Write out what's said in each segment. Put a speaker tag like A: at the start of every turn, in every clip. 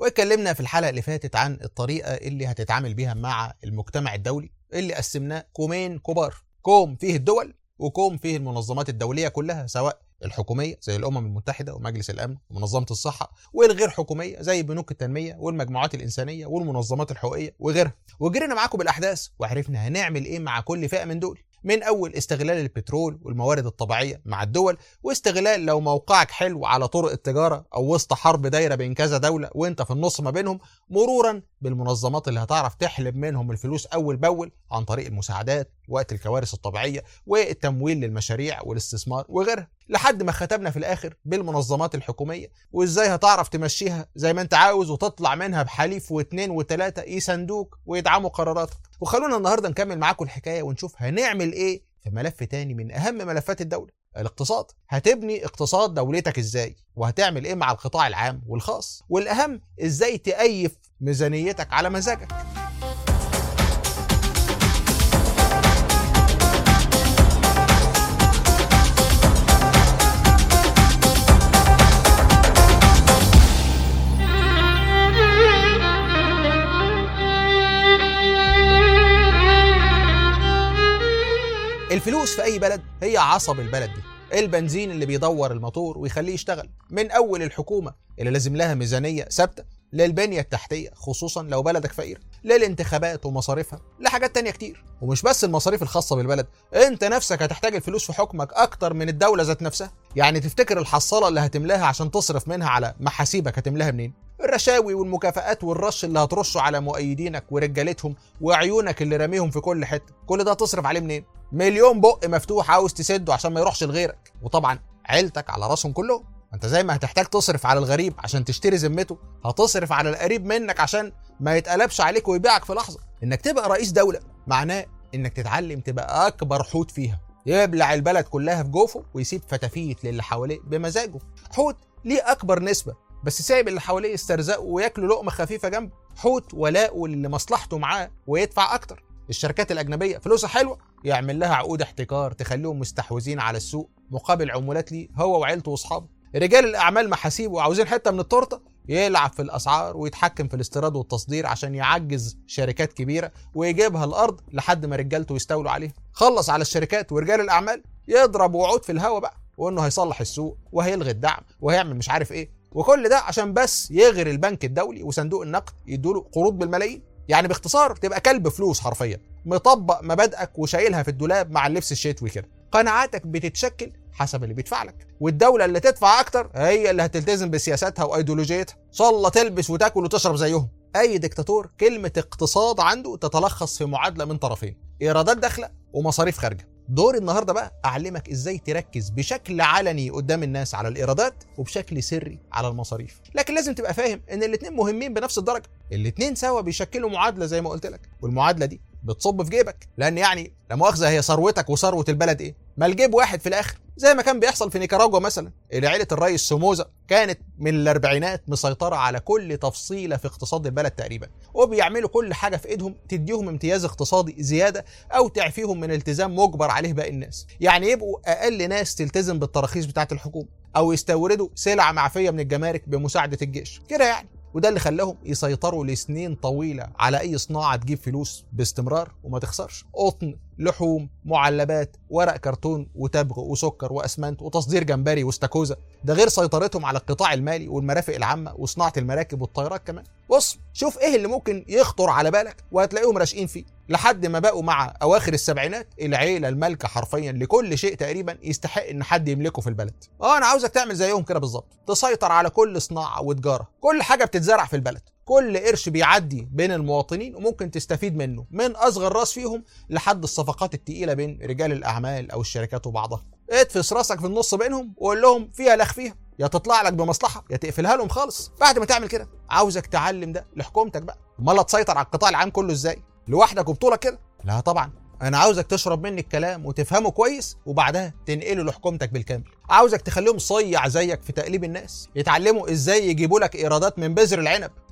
A: واتكلمنا في الحلقه اللي فاتت عن الطريقه اللي هتتعامل بيها مع المجتمع الدولي اللي قسمناه كومين كبار كوم فيه الدول وكوم فيه المنظمات الدوليه كلها سواء الحكوميه زي الامم المتحده ومجلس الامن ومنظمه الصحه والغير حكوميه زي بنوك التنميه والمجموعات الانسانيه والمنظمات الحقوقيه وغيرها وجرينا معاكم بالاحداث وعرفنا هنعمل ايه مع كل فئه من دول من اول استغلال البترول والموارد الطبيعيه مع الدول واستغلال لو موقعك حلو على طرق التجاره او وسط حرب دايره بين كذا دوله وانت في النص ما بينهم مرورا بالمنظمات اللي هتعرف تحلب منهم الفلوس اول باول عن طريق المساعدات وقت الكوارث الطبيعيه والتمويل للمشاريع والاستثمار وغيرها لحد ما ختمنا في الاخر بالمنظمات الحكوميه وازاي هتعرف تمشيها زي ما انت عاوز وتطلع منها بحليف واثنين وثلاثه يساندوك ويدعموا قراراتك وخلونا النهارده نكمل معاكم الحكايه ونشوف هنعمل ايه في ملف تاني من اهم ملفات الدوله الاقتصاد هتبني اقتصاد دولتك ازاي وهتعمل ايه مع القطاع العام والخاص والاهم ازاي تأيف ميزانيتك على مزاجك الفلوس في اي بلد هي عصب البلد دي البنزين اللي بيدور الموتور ويخليه يشتغل من اول الحكومه اللي لازم لها ميزانيه ثابته للبنيه التحتيه خصوصا لو بلدك فقير للانتخابات ومصاريفها لحاجات تانية كتير ومش بس المصاريف الخاصه بالبلد انت نفسك هتحتاج الفلوس في حكمك اكتر من الدوله ذات نفسها يعني تفتكر الحصاله اللي هتملاها عشان تصرف منها على محاسيبك هتملاها منين الرشاوي والمكافآت والرش اللي هترشه على مؤيدينك ورجالتهم وعيونك اللي راميهم في كل حته كل ده تصرف عليه منين مليون بق مفتوح عاوز تسده عشان ما يروحش لغيرك وطبعا عيلتك على راسهم كلهم انت زي ما هتحتاج تصرف على الغريب عشان تشتري ذمته هتصرف على القريب منك عشان ما يتقلبش عليك ويبيعك في لحظه انك تبقى رئيس دوله معناه انك تتعلم تبقى اكبر حوت فيها يبلع البلد كلها في جوفه ويسيب فتافيت للي حواليه بمزاجه حوت ليه اكبر نسبه بس سايب اللي حواليه يسترزقوا وياكلوا لقمه خفيفه جنبه حوت ولاءه اللي مصلحته معاه ويدفع اكتر الشركات الاجنبيه فلوسها حلوه يعمل لها عقود احتكار تخليهم مستحوذين على السوق مقابل عمولات ليه هو وعيلته واصحابه رجال الاعمال محاسيب وعاوزين حته من التورته يلعب في الاسعار ويتحكم في الاستيراد والتصدير عشان يعجز شركات كبيره ويجيبها الارض لحد ما رجالته يستولوا عليها خلص على الشركات ورجال الاعمال يضرب وعود في الهوا بقى وانه هيصلح السوق وهيلغي الدعم وهيعمل مش عارف ايه وكل ده عشان بس يغري البنك الدولي وصندوق النقد يدوله قروض بالملايين يعني باختصار تبقى كلب فلوس حرفيا مطبق مبادئك وشايلها في الدولاب مع اللبس الشتوي كده قناعاتك بتتشكل حسب اللي بيدفع لك والدوله اللي تدفع اكتر هي اللي هتلتزم بسياساتها وايديولوجيتها صلى تلبس وتاكل وتشرب زيهم اي دكتاتور كلمه اقتصاد عنده تتلخص في معادله من طرفين ايرادات داخله ومصاريف خارجه دوري النهارده بقى اعلمك ازاي تركز بشكل علني قدام الناس على الايرادات وبشكل سري على المصاريف لكن لازم تبقى فاهم ان الاثنين مهمين بنفس الدرجه الاثنين سوا بيشكلوا معادله زي ما قلت لك والمعادله دي بتصب في جيبك لان يعني لا مؤاخذه هي ثروتك وثروه البلد ايه ما الجيب واحد في الاخر زي ما كان بيحصل في نيكاراجوا مثلا اللي عيله الرئيس سوموزا كانت من الاربعينات مسيطره على كل تفصيله في اقتصاد البلد تقريبا وبيعملوا كل حاجه في ايدهم تديهم امتياز اقتصادي زياده او تعفيهم من التزام مجبر عليه باقي الناس يعني يبقوا اقل ناس تلتزم بالتراخيص بتاعه الحكومه او يستوردوا سلع معفيه من الجمارك بمساعده الجيش كده يعني وده اللي خلاهم يسيطروا لسنين طويلة على أي صناعة تجيب فلوس باستمرار وما تخسرش قطن لحوم معلبات ورق كرتون وتبغ وسكر واسمنت وتصدير جمبري واستاكوزا ده غير سيطرتهم على القطاع المالي والمرافق العامه وصناعه المراكب والطيارات كمان بص شوف ايه اللي ممكن يخطر على بالك وهتلاقيهم راشقين فيه لحد ما بقوا مع اواخر السبعينات العيله المالكه حرفيا لكل شيء تقريبا يستحق ان حد يملكه في البلد اه انا عاوزك تعمل زيهم كده بالظبط تسيطر على كل صناعه وتجاره كل حاجه بتتزرع في البلد كل قرش بيعدي بين المواطنين وممكن تستفيد منه من اصغر راس فيهم لحد الصفقات التقيله بين رجال الاعمال او الشركات وبعضها اتفس راسك في النص بينهم وقول لهم فيها لخ فيها يا تطلع لك بمصلحه يا تقفلها لهم خالص بعد ما تعمل كده عاوزك تعلم ده لحكومتك بقى امال تسيطر على القطاع العام كله ازاي لوحدك وبطولك كده لا طبعا انا عاوزك تشرب مني الكلام وتفهمه كويس وبعدها تنقله لحكومتك بالكامل عاوزك تخليهم صيع زيك في تقليب الناس يتعلموا ازاي يجيبوا لك ايرادات من بذر العنب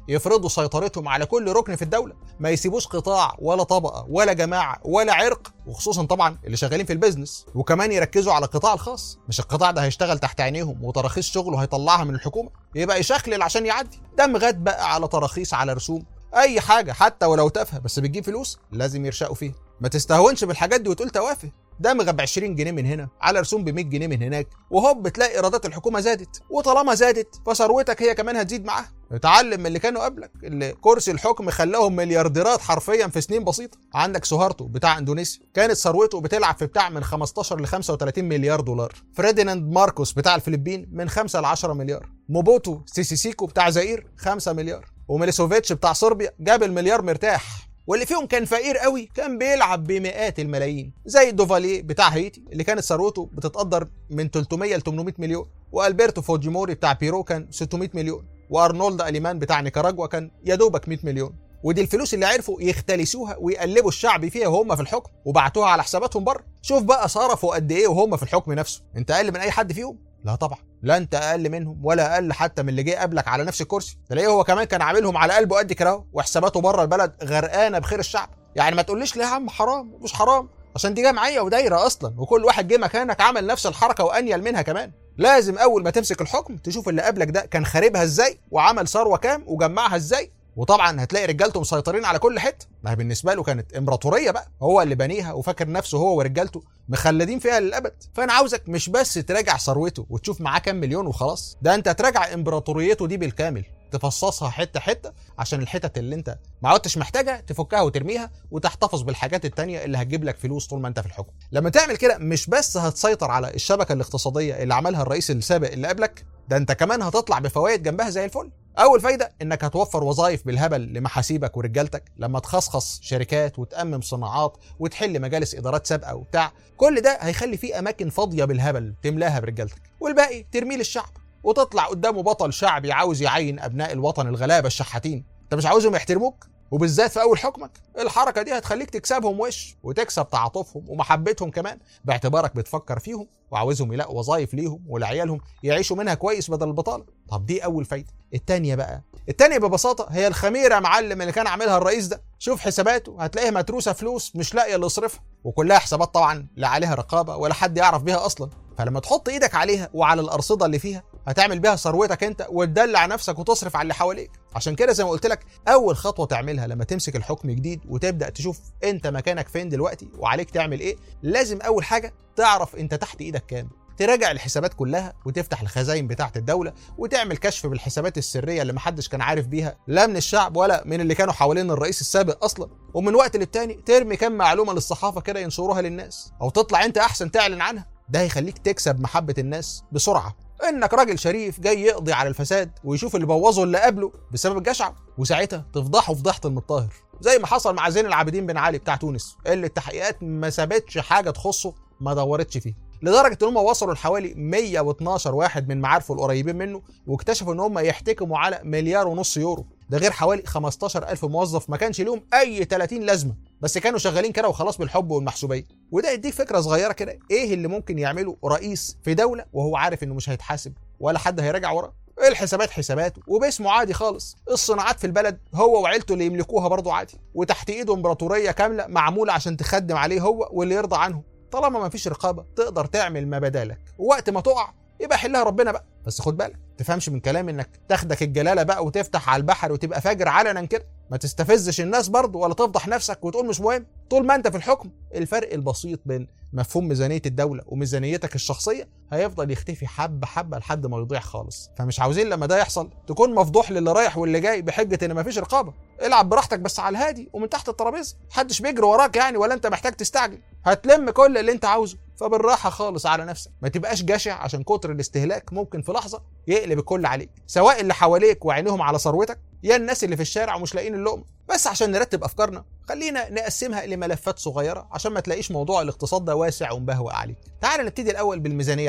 A: يفرضوا سيطرتهم على كل ركن في الدوله ما يسيبوش قطاع ولا طبقه ولا جماعه ولا عرق وخصوصا طبعا اللي شغالين في البيزنس وكمان يركزوا على القطاع الخاص مش القطاع ده هيشتغل تحت عينيهم وتراخيص شغله هيطلعها من الحكومه يبقى يشخلل عشان يعدي دم غاد بقى على تراخيص على رسوم اي حاجه حتى ولو تافهه بس بتجيب فلوس لازم يرشقوا فيها ما تستهونش بالحاجات دي وتقول توافه دمغ ب 20 جنيه من هنا على رسوم ب 100 جنيه من هناك وهوب تلاقي ايرادات الحكومه زادت وطالما زادت فثروتك هي كمان هتزيد معاها اتعلم من اللي كانوا قبلك اللي كرسي الحكم خلاهم مليارديرات حرفيا في سنين بسيطه عندك سوهارتو بتاع اندونيسيا كانت ثروته بتلعب في بتاع من 15 ل 35 مليار دولار فريديناند ماركوس بتاع الفلبين من 5 ل 10 مليار موبوتو سيسيسيكو بتاع زئير 5 مليار وميليسوفيتش بتاع صربيا جاب المليار مرتاح واللي فيهم كان فقير قوي كان بيلعب بمئات الملايين زي دوفاليه بتاع هايتي اللي كانت ثروته بتتقدر من 300 ل 800 مليون والبرتو فوجيموري بتاع بيرو كان 600 مليون وارنولد اليمان بتاع نيكاراجوا كان يا دوبك 100 مليون ودي الفلوس اللي عرفوا يختلسوها ويقلبوا الشعب فيها وهم في الحكم وبعتوها على حساباتهم بره شوف بقى صرفوا قد ايه وهم في الحكم نفسه انت اقل من اي حد فيهم لا طبعا لا انت اقل منهم ولا اقل حتى من اللي جه قبلك على نفس الكرسي تلاقيه هو كمان كان عاملهم على قلبه قد كده اهو وحساباته بره البلد غرقانه بخير الشعب يعني ما تقوليش ليه يا عم حرام مش حرام عشان دي جمعيه ودايره اصلا وكل واحد جه مكانك عمل نفس الحركه وانيل منها كمان لازم اول ما تمسك الحكم تشوف اللي قبلك ده كان خاربها ازاي وعمل ثروه كام وجمعها ازاي وطبعا هتلاقي رجالته مسيطرين على كل حته ما هي بالنسبه له كانت امبراطوريه بقى هو اللي بنيها وفاكر نفسه هو ورجالته مخلدين فيها للابد فانا عاوزك مش بس تراجع ثروته وتشوف معاه كام مليون وخلاص ده انت تراجع امبراطوريته دي بالكامل تفصصها حته حته عشان الحتت اللي انت ما عدتش محتاجها تفكها وترميها وتحتفظ بالحاجات التانية اللي هتجيب لك فلوس طول ما انت في الحكم لما تعمل كده مش بس هتسيطر على الشبكه الاقتصاديه اللي عملها الرئيس السابق اللي قبلك ده انت كمان هتطلع بفوائد جنبها زي الفل اول فايده انك هتوفر وظائف بالهبل لمحاسيبك ورجالتك لما تخصخص شركات وتامم صناعات وتحل مجالس ادارات سابقه وبتاع كل ده هيخلي فيه اماكن فاضيه بالهبل تملاها برجالتك والباقي ترميه للشعب وتطلع قدامه بطل شعبي عاوز يعين ابناء الوطن الغلابه الشحاتين انت مش عاوزهم يحترموك وبالذات في اول حكمك الحركه دي هتخليك تكسبهم وش وتكسب تعاطفهم ومحبتهم كمان باعتبارك بتفكر فيهم وعاوزهم يلاقوا وظائف ليهم ولعيالهم يعيشوا منها كويس بدل البطاله طب دي اول فايده التانية بقى التانية ببساطة هي الخميرة يا معلم اللي كان عاملها الرئيس ده شوف حساباته هتلاقيها متروسة فلوس مش لاقية اللي يصرفها وكلها حسابات طبعا لا عليها رقابة ولا حد يعرف بيها أصلا فلما تحط ايدك عليها وعلى الأرصدة اللي فيها هتعمل بيها ثروتك انت وتدلع نفسك وتصرف على اللي حواليك عشان كده زي ما قلت لك اول خطوه تعملها لما تمسك الحكم جديد وتبدا تشوف انت مكانك فين دلوقتي وعليك تعمل ايه لازم اول حاجه تعرف انت تحت ايدك كام تراجع الحسابات كلها وتفتح الخزاين بتاعه الدوله وتعمل كشف بالحسابات السريه اللي محدش كان عارف بيها لا من الشعب ولا من اللي كانوا حوالين الرئيس السابق اصلا ومن وقت للتاني ترمي كام معلومه للصحافه كده ينشروها للناس او تطلع انت احسن تعلن عنها ده هيخليك تكسب محبه الناس بسرعه انك راجل شريف جاي يقضي على الفساد ويشوف اللي بوظه اللي قبله بسبب الجشع وساعتها تفضحه فضيحه المطاهر زي ما حصل مع زين العابدين بن علي بتاع تونس اللي التحقيقات ما سابتش حاجه تخصه ما دورتش فيه لدرجه ان هم وصلوا لحوالي 112 واحد من معارفه القريبين منه واكتشفوا ان هم يحتكموا على مليار ونص يورو ده غير حوالي 15000 موظف ما كانش ليهم اي 30 لازمه بس كانوا شغالين كده وخلاص بالحب والمحسوبيه وده يديك فكره صغيره كده ايه اللي ممكن يعمله رئيس في دوله وهو عارف انه مش هيتحاسب ولا حد هيراجع وراه الحسابات حساباته وباسمه عادي خالص الصناعات في البلد هو وعيلته اللي يملكوها برضه عادي وتحت ايده امبراطوريه كامله معموله عشان تخدم عليه هو واللي يرضى عنه طالما ما فيش رقابه تقدر تعمل ما بدالك ووقت ما تقع يبقى حلها ربنا بقى بس خد بالك تفهمش من كلامي انك تاخدك الجلاله بقى وتفتح على البحر وتبقى فاجر علنا كده ما تستفزش الناس برضه ولا تفضح نفسك وتقول مش مهم طول ما انت في الحكم الفرق البسيط بين مفهوم ميزانيه الدوله وميزانيتك الشخصيه هيفضل يختفي حبه حبه لحد ما يضيع خالص فمش عاوزين لما ده يحصل تكون مفضوح للي رايح واللي جاي بحجه ان مفيش رقابه العب براحتك بس على الهادي ومن تحت الترابيزه محدش بيجري وراك يعني ولا انت محتاج تستعجل هتلم كل اللي انت عاوزه فبالراحه خالص على نفسك ما تبقاش جشع عشان كتر الاستهلاك ممكن في لحظه يقلب الكل عليك سواء اللي حواليك وعينيهم على ثروتك يا الناس اللي في الشارع ومش لاقيين اللقمه بس عشان نرتب افكارنا خلينا نقسمها لملفات صغيره عشان ما تلاقيش موضوع الاقتصاد ده واسع ومبهوأ عليك تعال نبتدي الاول بالميزانيه العامه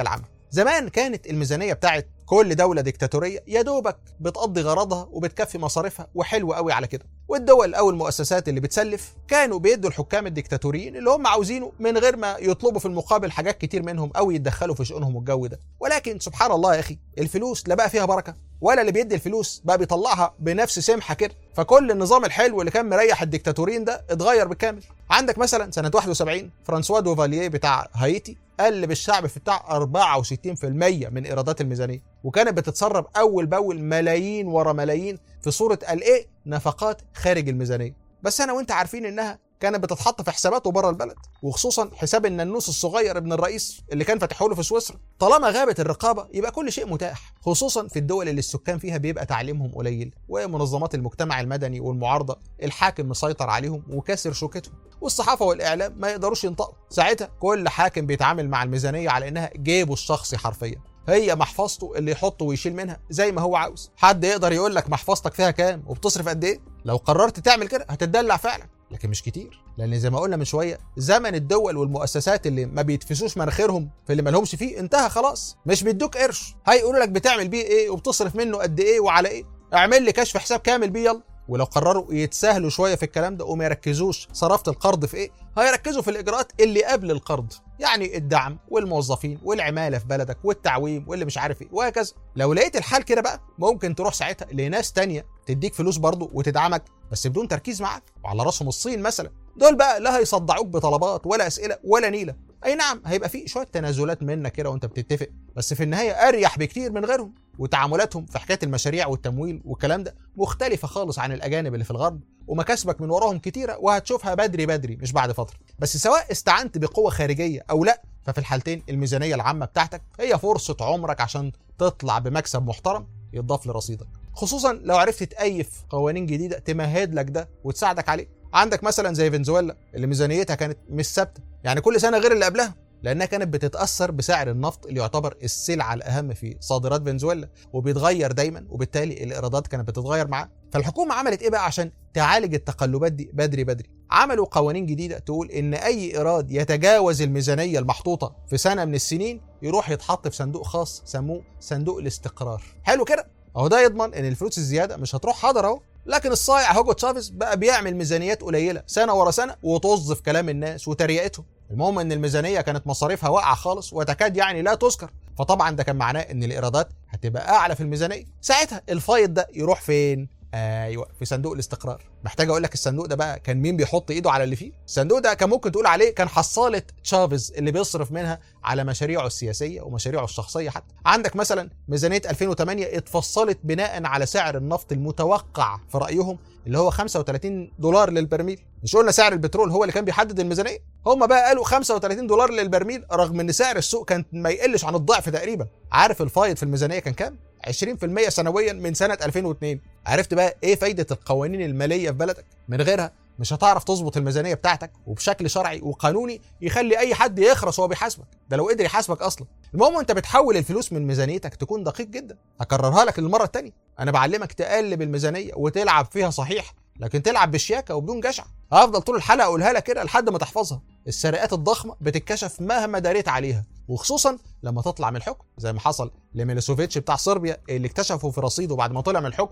A: زمان كانت الميزانيه بتاعت كل دوله ديكتاتوريه يا دوبك بتقضي غرضها وبتكفي مصاريفها وحلو قوي على كده والدول او المؤسسات اللي بتسلف كانوا بيدوا الحكام الديكتاتوريين اللي هم عاوزينه من غير ما يطلبوا في المقابل حاجات كتير منهم او يتدخلوا في شؤونهم والجو ده ولكن سبحان الله يا اخي الفلوس لا بقى فيها بركه ولا اللي بيدي الفلوس بقى بيطلعها بنفس سمحه كده فكل النظام الحلو اللي كان مريح الديكتاتوريين ده اتغير بالكامل عندك مثلا سنه 71 فرانسوا دوفالييه بتاع هايتي قلب الشعب في بتاع 64% من ايرادات الميزانيه وكانت بتتسرب اول باول ملايين ورا ملايين في صوره الايه نفقات خارج الميزانيه بس انا وانت عارفين انها كانت بتتحط في حساباته بره البلد وخصوصا حساب الننوس الصغير ابن الرئيس اللي كان فاتحه له في سويسرا طالما غابت الرقابه يبقى كل شيء متاح خصوصا في الدول اللي السكان فيها بيبقى تعليمهم قليل ومنظمات المجتمع المدني والمعارضه الحاكم مسيطر عليهم وكاسر شوكتهم والصحافه والاعلام ما يقدروش ينطقوا ساعتها كل حاكم بيتعامل مع الميزانيه على انها جيبه الشخصي حرفيا هي محفظته اللي يحطه ويشيل منها زي ما هو عاوز حد يقدر يقول لك محفظتك فيها كام وبتصرف قد ايه لو قررت تعمل كده هتتدلع فعلا لكن مش كتير لان زي ما قلنا من شويه زمن الدول والمؤسسات اللي ما بيتفسوش مناخيرهم في اللي ما لهمش فيه انتهى خلاص مش بيدوك قرش هيقولوا لك بتعمل بيه ايه وبتصرف منه قد ايه وعلى ايه اعمل لي كشف حساب كامل بيه يلا ولو قرروا يتساهلوا شويه في الكلام ده وما يركزوش صرفت القرض في ايه هيركزوا في الاجراءات اللي قبل القرض يعني الدعم والموظفين والعماله في بلدك والتعويم واللي مش عارف ايه وهكذا لو لقيت الحال كده بقى ممكن تروح ساعتها لناس تانية تديك فلوس برضه وتدعمك بس بدون تركيز معاك وعلى راسهم الصين مثلا دول بقى لا هيصدعوك بطلبات ولا اسئله ولا نيله اي نعم هيبقى في شويه تنازلات منك كده وانت بتتفق بس في النهايه اريح بكتير من غيرهم وتعاملاتهم في حكايه المشاريع والتمويل والكلام ده مختلفه خالص عن الاجانب اللي في الغرب ومكاسبك من وراهم كتيره وهتشوفها بدري بدري مش بعد فتره بس سواء استعنت بقوه خارجيه او لا ففي الحالتين الميزانيه العامه بتاعتك هي فرصه عمرك عشان تطلع بمكسب محترم يضاف لرصيدك خصوصا لو عرفت تأيف قوانين جديده تمهد لك ده وتساعدك عليه عندك مثلا زي فنزويلا اللي ميزانيتها كانت مش ثابته يعني كل سنه غير اللي قبلها لانها كانت بتتاثر بسعر النفط اللي يعتبر السلعه الاهم في صادرات فنزويلا وبيتغير دايما وبالتالي الايرادات كانت بتتغير معاه فالحكومه عملت ايه بقى عشان تعالج التقلبات دي بدري بدري عملوا قوانين جديده تقول ان اي ايراد يتجاوز الميزانيه المحطوطه في سنه من السنين يروح يتحط في صندوق خاص سموه صندوق الاستقرار حلو كده اهو ده يضمن ان الفلوس الزياده مش هتروح حاضر اهو لكن الصايع هوجو تشافيز بقى بيعمل ميزانيات قليله سنه ورا سنه وطز في كلام الناس وتريقتهم المهم ان الميزانيه كانت مصاريفها واقعه خالص وتكاد يعني لا تذكر فطبعا ده كان معناه ان الايرادات هتبقى اعلى في الميزانيه ساعتها الفايض ده يروح فين ايوه في صندوق الاستقرار محتاج اقول لك الصندوق ده بقى كان مين بيحط ايده على اللي فيه الصندوق ده كان ممكن تقول عليه كان حصاله تشافيز اللي بيصرف منها على مشاريعه السياسيه ومشاريعه الشخصيه حتى عندك مثلا ميزانيه 2008 اتفصلت بناء على سعر النفط المتوقع في رايهم اللي هو 35 دولار للبرميل مش قلنا سعر البترول هو اللي كان بيحدد الميزانيه هم بقى قالوا 35 دولار للبرميل رغم ان سعر السوق كان ما يقلش عن الضعف تقريبا عارف الفايض في الميزانيه كان كام 20% سنويا من سنه 2002 عرفت بقى ايه فايده القوانين الماليه في بلدك من غيرها مش هتعرف تظبط الميزانيه بتاعتك وبشكل شرعي وقانوني يخلي اي حد يخرس وهو بيحاسبك ده لو قدر يحاسبك اصلا المهم انت بتحول الفلوس من ميزانيتك تكون دقيق جدا هكررها لك للمره الثانيه انا بعلمك تقلب الميزانيه وتلعب فيها صحيح لكن تلعب بشياكه وبدون جشع هفضل طول الحلقه اقولها لك كده لحد ما تحفظها السرقات الضخمه بتتكشف مهما داريت عليها وخصوصا لما تطلع من الحكم زي ما حصل لميلوسوفيتش بتاع صربيا اللي اكتشفوا في رصيده بعد ما طلع من الحكم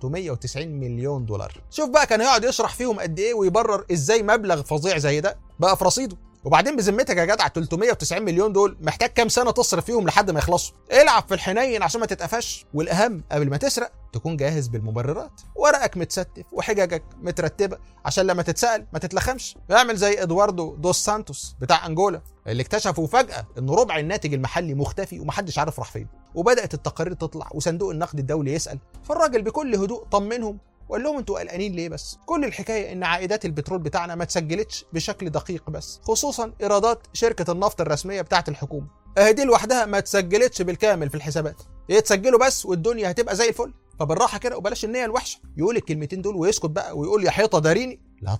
A: 390 مليون دولار شوف بقى كان يقعد يشرح فيهم قد ايه ويبرر ازاي مبلغ فظيع زي ده بقى في رصيده وبعدين بذمتك يا جدع 390 مليون دول محتاج كام سنه تصرف فيهم لحد ما يخلصوا العب في الحنين عشان ما تتقفش والاهم قبل ما تسرق تكون جاهز بالمبررات ورقك متستف وحججك مترتبه عشان لما تتسال ما تتلخمش اعمل زي ادواردو دوس سانتوس بتاع انجولا اللي اكتشفوا فجاه ان ربع الناتج المحلي مختفي ومحدش عارف راح فين وبدات التقارير تطلع وصندوق النقد الدولي يسال فالراجل بكل هدوء طمنهم وقال لهم انتوا قلقانين ليه بس؟ كل الحكايه ان عائدات البترول بتاعنا ما اتسجلتش بشكل دقيق بس، خصوصا ايرادات شركه النفط الرسميه بتاعه الحكومه. اهي دي لوحدها ما اتسجلتش بالكامل في الحسابات. يتسجلوا بس والدنيا هتبقى زي الفل. فبالراحه كده وبلاش النيه الوحشه، يقول الكلمتين دول ويسكت بقى ويقول يا حيطه داريني. لا طبعا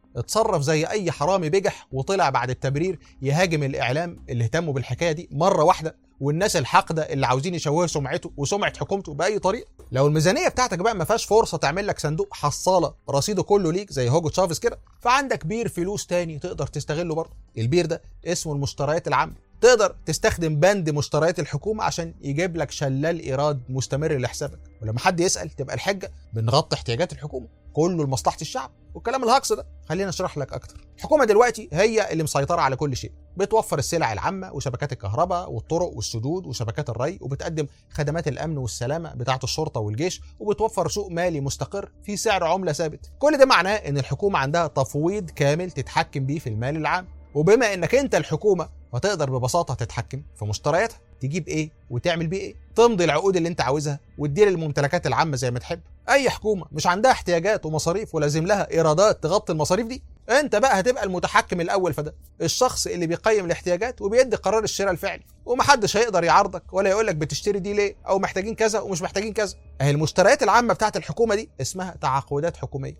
A: اتصرف زي اي حرامي بجح وطلع بعد التبرير يهاجم الاعلام اللي اهتموا بالحكايه دي مره واحده والناس الحاقده اللي عاوزين يشوهوا سمعته وسمعه حكومته باي طريقه لو الميزانيه بتاعتك بقى ما فيهاش فرصه تعمل لك صندوق حصاله رصيده كله ليك زي هوجو تشافيز كده فعندك بير فلوس تاني تقدر تستغله برضه البير ده اسمه المشتريات العامه تقدر تستخدم بند مشتريات الحكومه عشان يجيب لك شلال ايراد مستمر لحسابك ولما حد يسال تبقى الحجه بنغطي احتياجات الحكومه كله لمصلحه الشعب والكلام الهجص ده خلينا اشرح لك اكتر الحكومه دلوقتي هي اللي مسيطره على كل شيء بتوفر السلع العامه وشبكات الكهرباء والطرق والسدود وشبكات الري وبتقدم خدمات الامن والسلامه بتاعه الشرطه والجيش وبتوفر سوق مالي مستقر في سعر عمله ثابت كل ده معناه ان الحكومه عندها تفويض كامل تتحكم بيه في المال العام وبما انك انت الحكومه فتقدر ببساطه تتحكم في مشترياتها تجيب ايه وتعمل بيه ايه تمضي العقود اللي انت عاوزها وتدير الممتلكات العامه زي ما تحب اي حكومه مش عندها احتياجات ومصاريف ولازم لها ايرادات تغطي المصاريف دي انت بقى هتبقى المتحكم الاول في ده الشخص اللي بيقيم الاحتياجات وبيدي قرار الشراء الفعلي ومحدش هيقدر يعارضك ولا يقول لك بتشتري دي ليه او محتاجين كذا ومش محتاجين كذا اهي المشتريات العامه بتاعت الحكومه دي اسمها تعاقدات حكوميه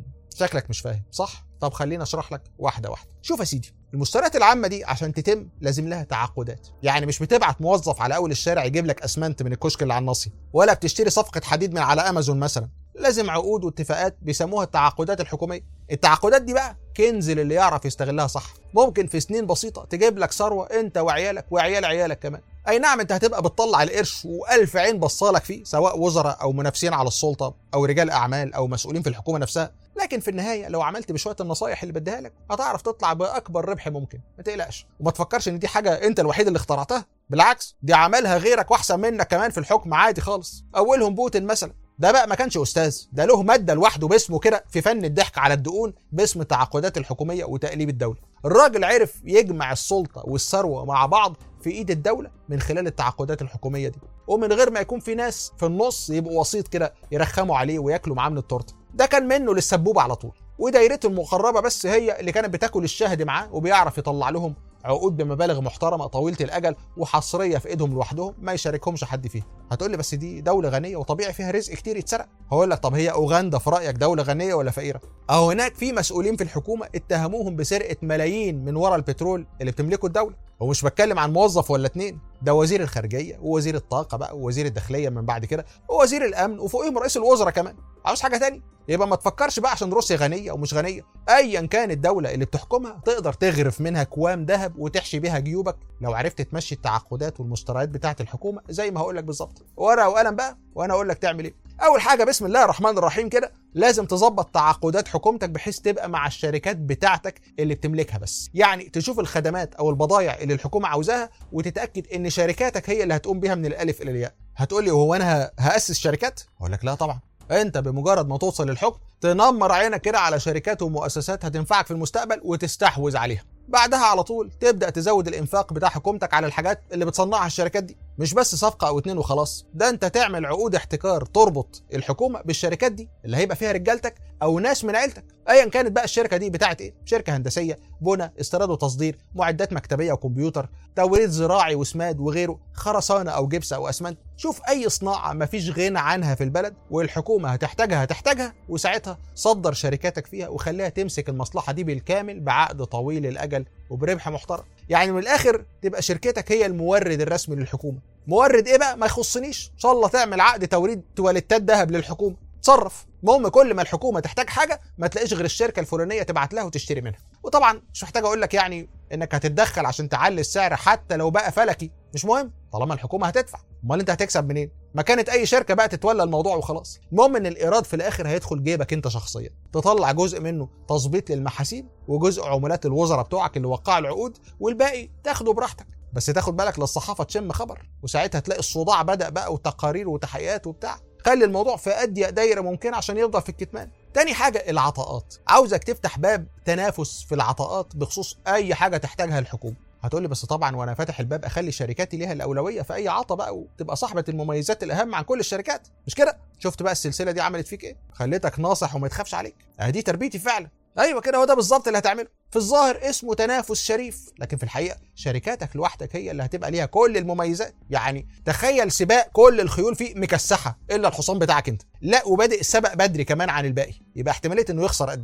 A: شكلك مش فاهم صح طب خليني اشرح لك واحده واحده شوف يا سيدي المشتريات العامه دي عشان تتم لازم لها تعاقدات يعني مش بتبعت موظف على اول الشارع يجيب لك اسمنت من الكشك اللي على الناصيه ولا بتشتري صفقه حديد من على امازون مثلا لازم عقود واتفاقات بيسموها التعاقدات الحكوميه التعاقدات دي بقى كنز اللي يعرف يستغلها صح ممكن في سنين بسيطه تجيب لك ثروه انت وعيالك وعيال عيالك كمان اي نعم انت هتبقى بتطلع القرش والف عين بصالك فيه سواء وزراء او منافسين على السلطه او رجال اعمال او مسؤولين في الحكومه نفسها لكن في النهايه لو عملت بشويه النصايح اللي بديها لك هتعرف تطلع باكبر ربح ممكن ما تقلقش وما تفكرش ان دي حاجه انت الوحيد اللي اخترعتها بالعكس دي عملها غيرك واحسن منك كمان في الحكم عادي خالص اولهم بوتين مثلا ده بقى ما كانش استاذ ده له ماده لوحده باسمه كده في فن الضحك على الدقون باسم التعاقدات الحكوميه وتقليب الدوله الراجل عرف يجمع السلطه والثروه مع بعض في ايد الدوله من خلال التعاقدات الحكوميه دي ومن غير ما يكون في ناس في النص يبقوا وسيط كده يرخموا عليه وياكلوا معاه من التورته ده كان منه للسبوبه على طول ودايرته المقربه بس هي اللي كانت بتاكل الشهد معاه وبيعرف يطلع لهم عقود بمبالغ محترمه طويله الاجل وحصريه في ايدهم لوحدهم ما يشاركهمش حد فيها هتقول لي بس دي دوله غنيه وطبيعي فيها رزق كتير يتسرق هقول لك طب هي اوغندا في رايك دوله غنيه ولا فقيره اهو هناك في مسؤولين في الحكومه اتهموهم بسرقه ملايين من ورا البترول اللي بتملكه الدوله ومش بتكلم عن موظف ولا اتنين ده وزير الخارجيه ووزير الطاقه بقى ووزير الداخليه من بعد كده ووزير الامن وفوقهم رئيس الوزراء كمان عاوز حاجه تاني يبقى ما تفكرش بقى عشان روسيا غنيه او مش غنيه ايا كان الدوله اللي بتحكمها تقدر تغرف منها كوام ذهب وتحشي بيها جيوبك لو عرفت تمشي التعاقدات والمشتريات بتاعه الحكومه زي ما هقول لك بالظبط ورقه وقلم بقى وانا اقول لك تعمل ايه اول حاجه بسم الله الرحمن الرحيم كده لازم تظبط تعاقدات حكومتك بحيث تبقى مع الشركات بتاعتك اللي بتملكها بس يعني تشوف الخدمات او البضائع اللي الحكومه عاوزاها وتتاكد ان شركاتك هي اللي هتقوم بيها من الالف الى الياء هتقول لي هو انا هاسس شركات اقول لك لا طبعا انت بمجرد ما توصل للحكم تنمر عينك كده على شركات ومؤسسات هتنفعك في المستقبل وتستحوذ عليها بعدها على طول تبدا تزود الانفاق بتاع حكومتك على الحاجات اللي بتصنعها الشركات دي مش بس صفقه او اتنين وخلاص ده انت تعمل عقود احتكار تربط الحكومه بالشركات دي اللي هيبقى فيها رجالتك او ناس من عيلتك ايا كانت بقى الشركه دي بتاعت ايه شركه هندسيه بنى استيراد وتصدير معدات مكتبيه وكمبيوتر توريد زراعي وسماد وغيره خرسانه او جبس او اسمنت شوف اي صناعه مفيش غنى عنها في البلد والحكومه هتحتاجها هتحتاجها وساعتها صدر شركاتك فيها وخليها تمسك المصلحه دي بالكامل بعقد طويل الاجل وبربح محترم يعني من الاخر تبقى شركتك هي المورد الرسمي للحكومه مورد ايه بقى ما يخصنيش ان شاء الله تعمل عقد توريد تواليتات ذهب للحكومه تصرف المهم كل ما الحكومه تحتاج حاجه ما تلاقيش غير الشركه الفلانيه تبعت لها وتشتري منها وطبعا مش محتاج اقول لك يعني انك هتتدخل عشان تعلي السعر حتى لو بقى فلكي مش مهم طالما الحكومه هتدفع امال انت هتكسب منين ما كانت اي شركه بقى تتولى الموضوع وخلاص المهم ان الايراد في الاخر هيدخل جيبك انت شخصيا تطلع جزء منه تظبيط للمحاسيب وجزء عمولات الوزراء بتوعك اللي وقعوا العقود والباقي تاخده براحتك بس تاخد بالك للصحافه تشم خبر وساعتها تلاقي الصداع بدا بقى وتقارير وتحقيقات وبتاع خلي الموضوع في اضيق دايره ممكنه عشان يفضل في الكتمان تاني حاجة العطاءات عاوزك تفتح باب تنافس في العطاءات بخصوص أي حاجة تحتاجها الحكومة هتقول لي بس طبعا وانا فاتح الباب اخلي شركاتي ليها الاولويه في اي عطا بقى وتبقى صاحبه المميزات الاهم عن كل الشركات مش كده شفت بقى السلسله دي عملت فيك ايه خليتك ناصح وما تخافش عليك ادي تربيتي فعلا ايوه كده هو ده بالظبط اللي هتعمله في الظاهر اسمه تنافس شريف لكن في الحقيقه شركاتك لوحدك هي اللي هتبقى ليها كل المميزات يعني تخيل سباق كل الخيول فيه مكسحه الا الحصان بتاعك انت لا وبادئ السبق بدري كمان عن الباقي يبقى احتماليه انه يخسر قد ايه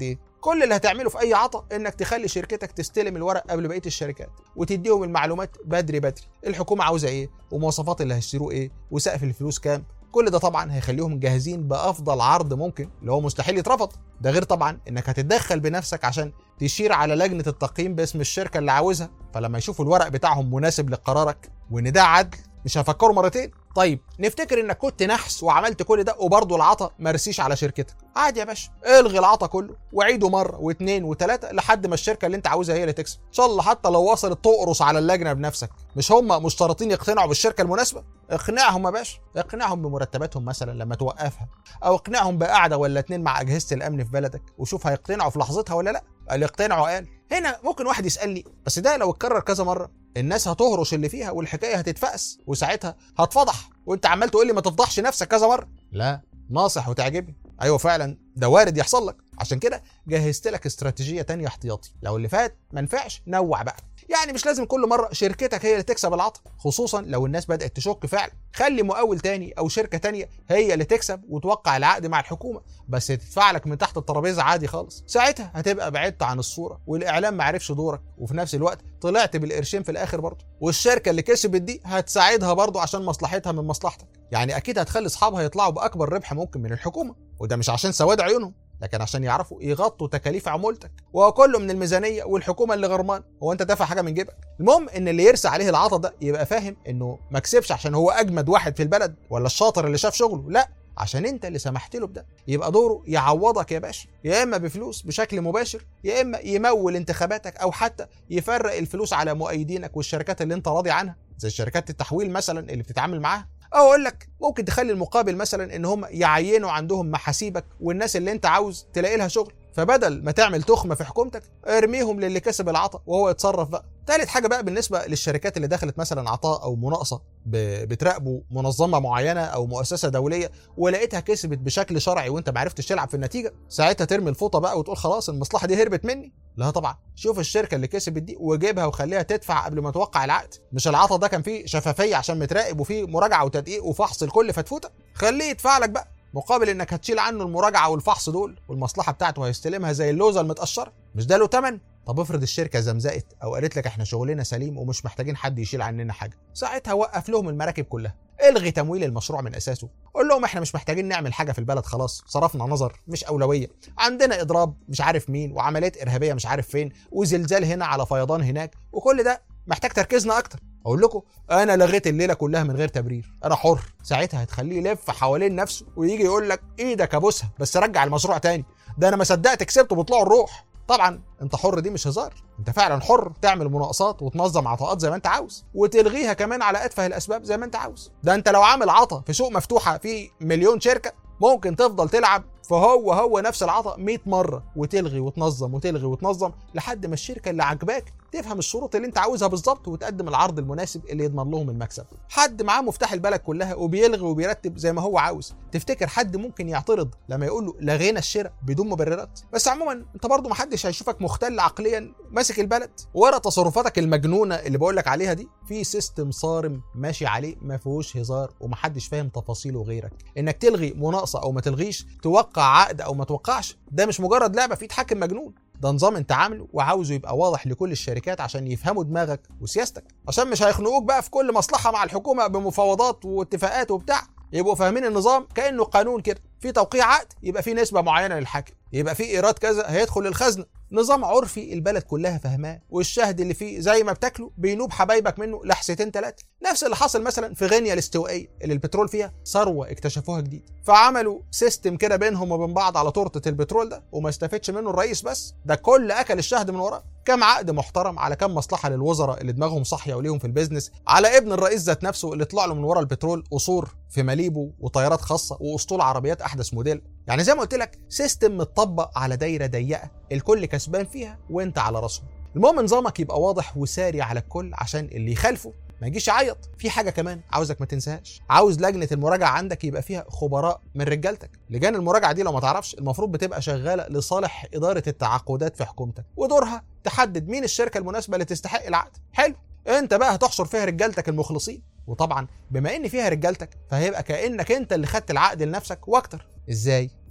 A: كل اللي هتعمله في اي عطا انك تخلي شركتك تستلم الورق قبل بقيه الشركات وتديهم المعلومات بدري بدري الحكومه عاوزه ايه ومواصفات اللي هيشتروه ايه وسقف الفلوس كام كل ده طبعا هيخليهم جاهزين بافضل عرض ممكن اللي هو مستحيل يترفض ده غير طبعا انك هتتدخل بنفسك عشان تشير على لجنه التقييم باسم الشركه اللي عاوزها فلما يشوفوا الورق بتاعهم مناسب لقرارك وان ده عدل مش هفكروا مرتين طيب نفتكر انك كنت نحس وعملت كل ده وبرضه العطا مرسيش على شركتك عادي يا باشا الغي العطا كله وعيده مره واثنين وثلاثه لحد ما الشركه اللي انت عاوزها هي اللي تكسب ان شاء الله حتى لو وصلت تقرص على اللجنه بنفسك مش هم مشترطين يقتنعوا بالشركه المناسبه اقنعهم يا باشا اقنعهم بمرتباتهم مثلا لما توقفها او اقنعهم بقعده ولا اتنين مع اجهزه الامن في بلدك وشوف هيقتنعوا في لحظتها ولا لا اللي اقتنعوا قال هنا ممكن واحد يسالني بس ده لو اتكرر كذا مره الناس هتهرش اللي فيها والحكايه هتتفقس وساعتها هتفضح وانت عمال تقول لي ما تفضحش نفسك كذا مره لا ناصح وتعجبني ايوه فعلا ده وارد يحصل لك عشان كده جهزت لك استراتيجيه تانية احتياطي لو اللي فات ما نفعش نوع بقى يعني مش لازم كل مره شركتك هي اللي تكسب العطا خصوصا لو الناس بدات تشك فعلا خلي مقاول تاني او شركه تانية هي اللي تكسب وتوقع العقد مع الحكومه بس تدفع لك من تحت الترابيزه عادي خالص ساعتها هتبقى بعدت عن الصوره والاعلام ما عرفش دورك وفي نفس الوقت طلعت بالقرشين في الاخر برضه والشركه اللي كسبت دي هتساعدها برضه عشان مصلحتها من مصلحتك يعني اكيد هتخلي اصحابها يطلعوا باكبر ربح ممكن من الحكومه وده مش عشان سواد عيونهم لكن عشان يعرفوا يغطوا تكاليف عمولتك وهو كله من الميزانيه والحكومه اللي غرمان هو انت دافع حاجه من جيبك المهم ان اللي يرسى عليه العطا ده يبقى فاهم انه ما كسبش عشان هو اجمد واحد في البلد ولا الشاطر اللي شاف شغله لا عشان انت اللي سمحت له بده يبقى دوره يعوضك يا باشا يا اما بفلوس بشكل مباشر يا اما يمول انتخاباتك او حتى يفرق الفلوس على مؤيدينك والشركات اللي انت راضي عنها زي شركات التحويل مثلا اللي بتتعامل معاها او اقول لك ممكن تخلي المقابل مثلا ان هم يعينوا عندهم محاسيبك والناس اللي انت عاوز تلاقي لها شغل فبدل ما تعمل تخمه في حكومتك ارميهم للي كسب العطا وهو يتصرف بقى تالت حاجه بقى بالنسبه للشركات اللي دخلت مثلا عطاء او مناقصه بتراقبوا منظمه معينه او مؤسسه دوليه ولقيتها كسبت بشكل شرعي وانت ما عرفتش تلعب في النتيجه ساعتها ترمي الفوطه بقى وتقول خلاص المصلحه دي هربت مني لا طبعا شوف الشركه اللي كسبت دي وجيبها وخليها تدفع قبل ما توقع العقد مش العطا ده كان فيه شفافيه عشان متراقب وفيه مراجعه وتدقيق وفحص لكل فتفوته خليه يدفع لك بقى مقابل انك هتشيل عنه المراجعه والفحص دول والمصلحه بتاعته هيستلمها زي اللوزه المتقشره مش ده له تمن طب افرض الشركه زمزقت او قالت لك احنا شغلنا سليم ومش محتاجين حد يشيل عننا حاجه ساعتها وقف لهم المراكب كلها الغي تمويل المشروع من اساسه قول لهم احنا مش محتاجين نعمل حاجه في البلد خلاص صرفنا نظر مش اولويه عندنا اضراب مش عارف مين وعمليات ارهابيه مش عارف فين وزلزال هنا على فيضان هناك وكل ده محتاج تركيزنا اكتر اقول لكم انا لغيت الليله كلها من غير تبرير انا حر ساعتها هتخليه يلف حوالين نفسه ويجي يقول لك ايدك ابوسها بس رجع المشروع تاني ده انا ما صدقت كسبت بطلوع الروح طبعا انت حر دي مش هزار انت فعلا حر تعمل مناقصات وتنظم عطاءات زي ما انت عاوز وتلغيها كمان على اتفه الاسباب زي ما انت عاوز ده انت لو عامل عطا في سوق مفتوحه في مليون شركه ممكن تفضل تلعب فهو هو نفس العطا 100 مره وتلغي وتنظم وتلغي وتنظم لحد ما الشركه اللي عاجباك تفهم الشروط اللي انت عاوزها بالظبط وتقدم العرض المناسب اللي يضمن لهم المكسب حد معاه مفتاح البلد كلها وبيلغي وبيرتب زي ما هو عاوز تفتكر حد ممكن يعترض لما يقول له لغينا الشراء بدون مبررات بس عموما انت برضه محدش هيشوفك مختل عقليا ماسك البلد ورا تصرفاتك المجنونه اللي بقول لك عليها دي في سيستم صارم ماشي عليه ما فيهوش هزار ومحدش فاهم تفاصيله غيرك انك تلغي مناقصه او ما تلغيش توقع عقد او ما توقعش ده مش مجرد لعبه في يتحكم مجنون ده نظام انت عامله وعاوزه يبقى واضح لكل الشركات عشان يفهموا دماغك وسياستك عشان مش هيخنقوك بقى في كل مصلحه مع الحكومه بمفاوضات واتفاقات وبتاع يبقوا فاهمين النظام كانه قانون كده في توقيع عقد يبقى في نسبه معينه للحاكم يبقى في ايراد كذا هيدخل للخزنه نظام عرفي البلد كلها فاهماه والشهد اللي فيه زي ما بتاكله بينوب حبايبك منه لحستين ثلاثه نفس اللي حصل مثلا في غينيا الاستوائيه اللي البترول فيها ثروه اكتشفوها جديد فعملوا سيستم كده بينهم وبين بعض على تورته البترول ده وما استفادش منه الرئيس بس ده كل اكل الشهد من وراه كم عقد محترم على كم مصلحه للوزراء اللي دماغهم صاحيه وليهم في البيزنس على ابن الرئيس ذات نفسه اللي طلع له من ورا البترول قصور في ماليبو وطيارات خاصه واسطول عربيات احدث موديل يعني زي ما قلت لك سيستم متطبق على دايره ضيقه الكل كسبان فيها وانت على راسهم المهم نظامك يبقى واضح وساري على الكل عشان اللي يخالفه ما يجيش يعيط في حاجه كمان عاوزك ما تنساهاش عاوز لجنه المراجعه عندك يبقى فيها خبراء من رجالتك لجان المراجعه دي لو ما تعرفش المفروض بتبقى شغاله لصالح اداره التعاقدات في حكومتك ودورها تحدد مين الشركه المناسبه اللي تستحق العقد حلو انت بقى هتحصر فيها رجالتك المخلصين وطبعا بما ان فيها رجالتك فهيبقى كانك انت اللي خدت العقد لنفسك واكتر ازاي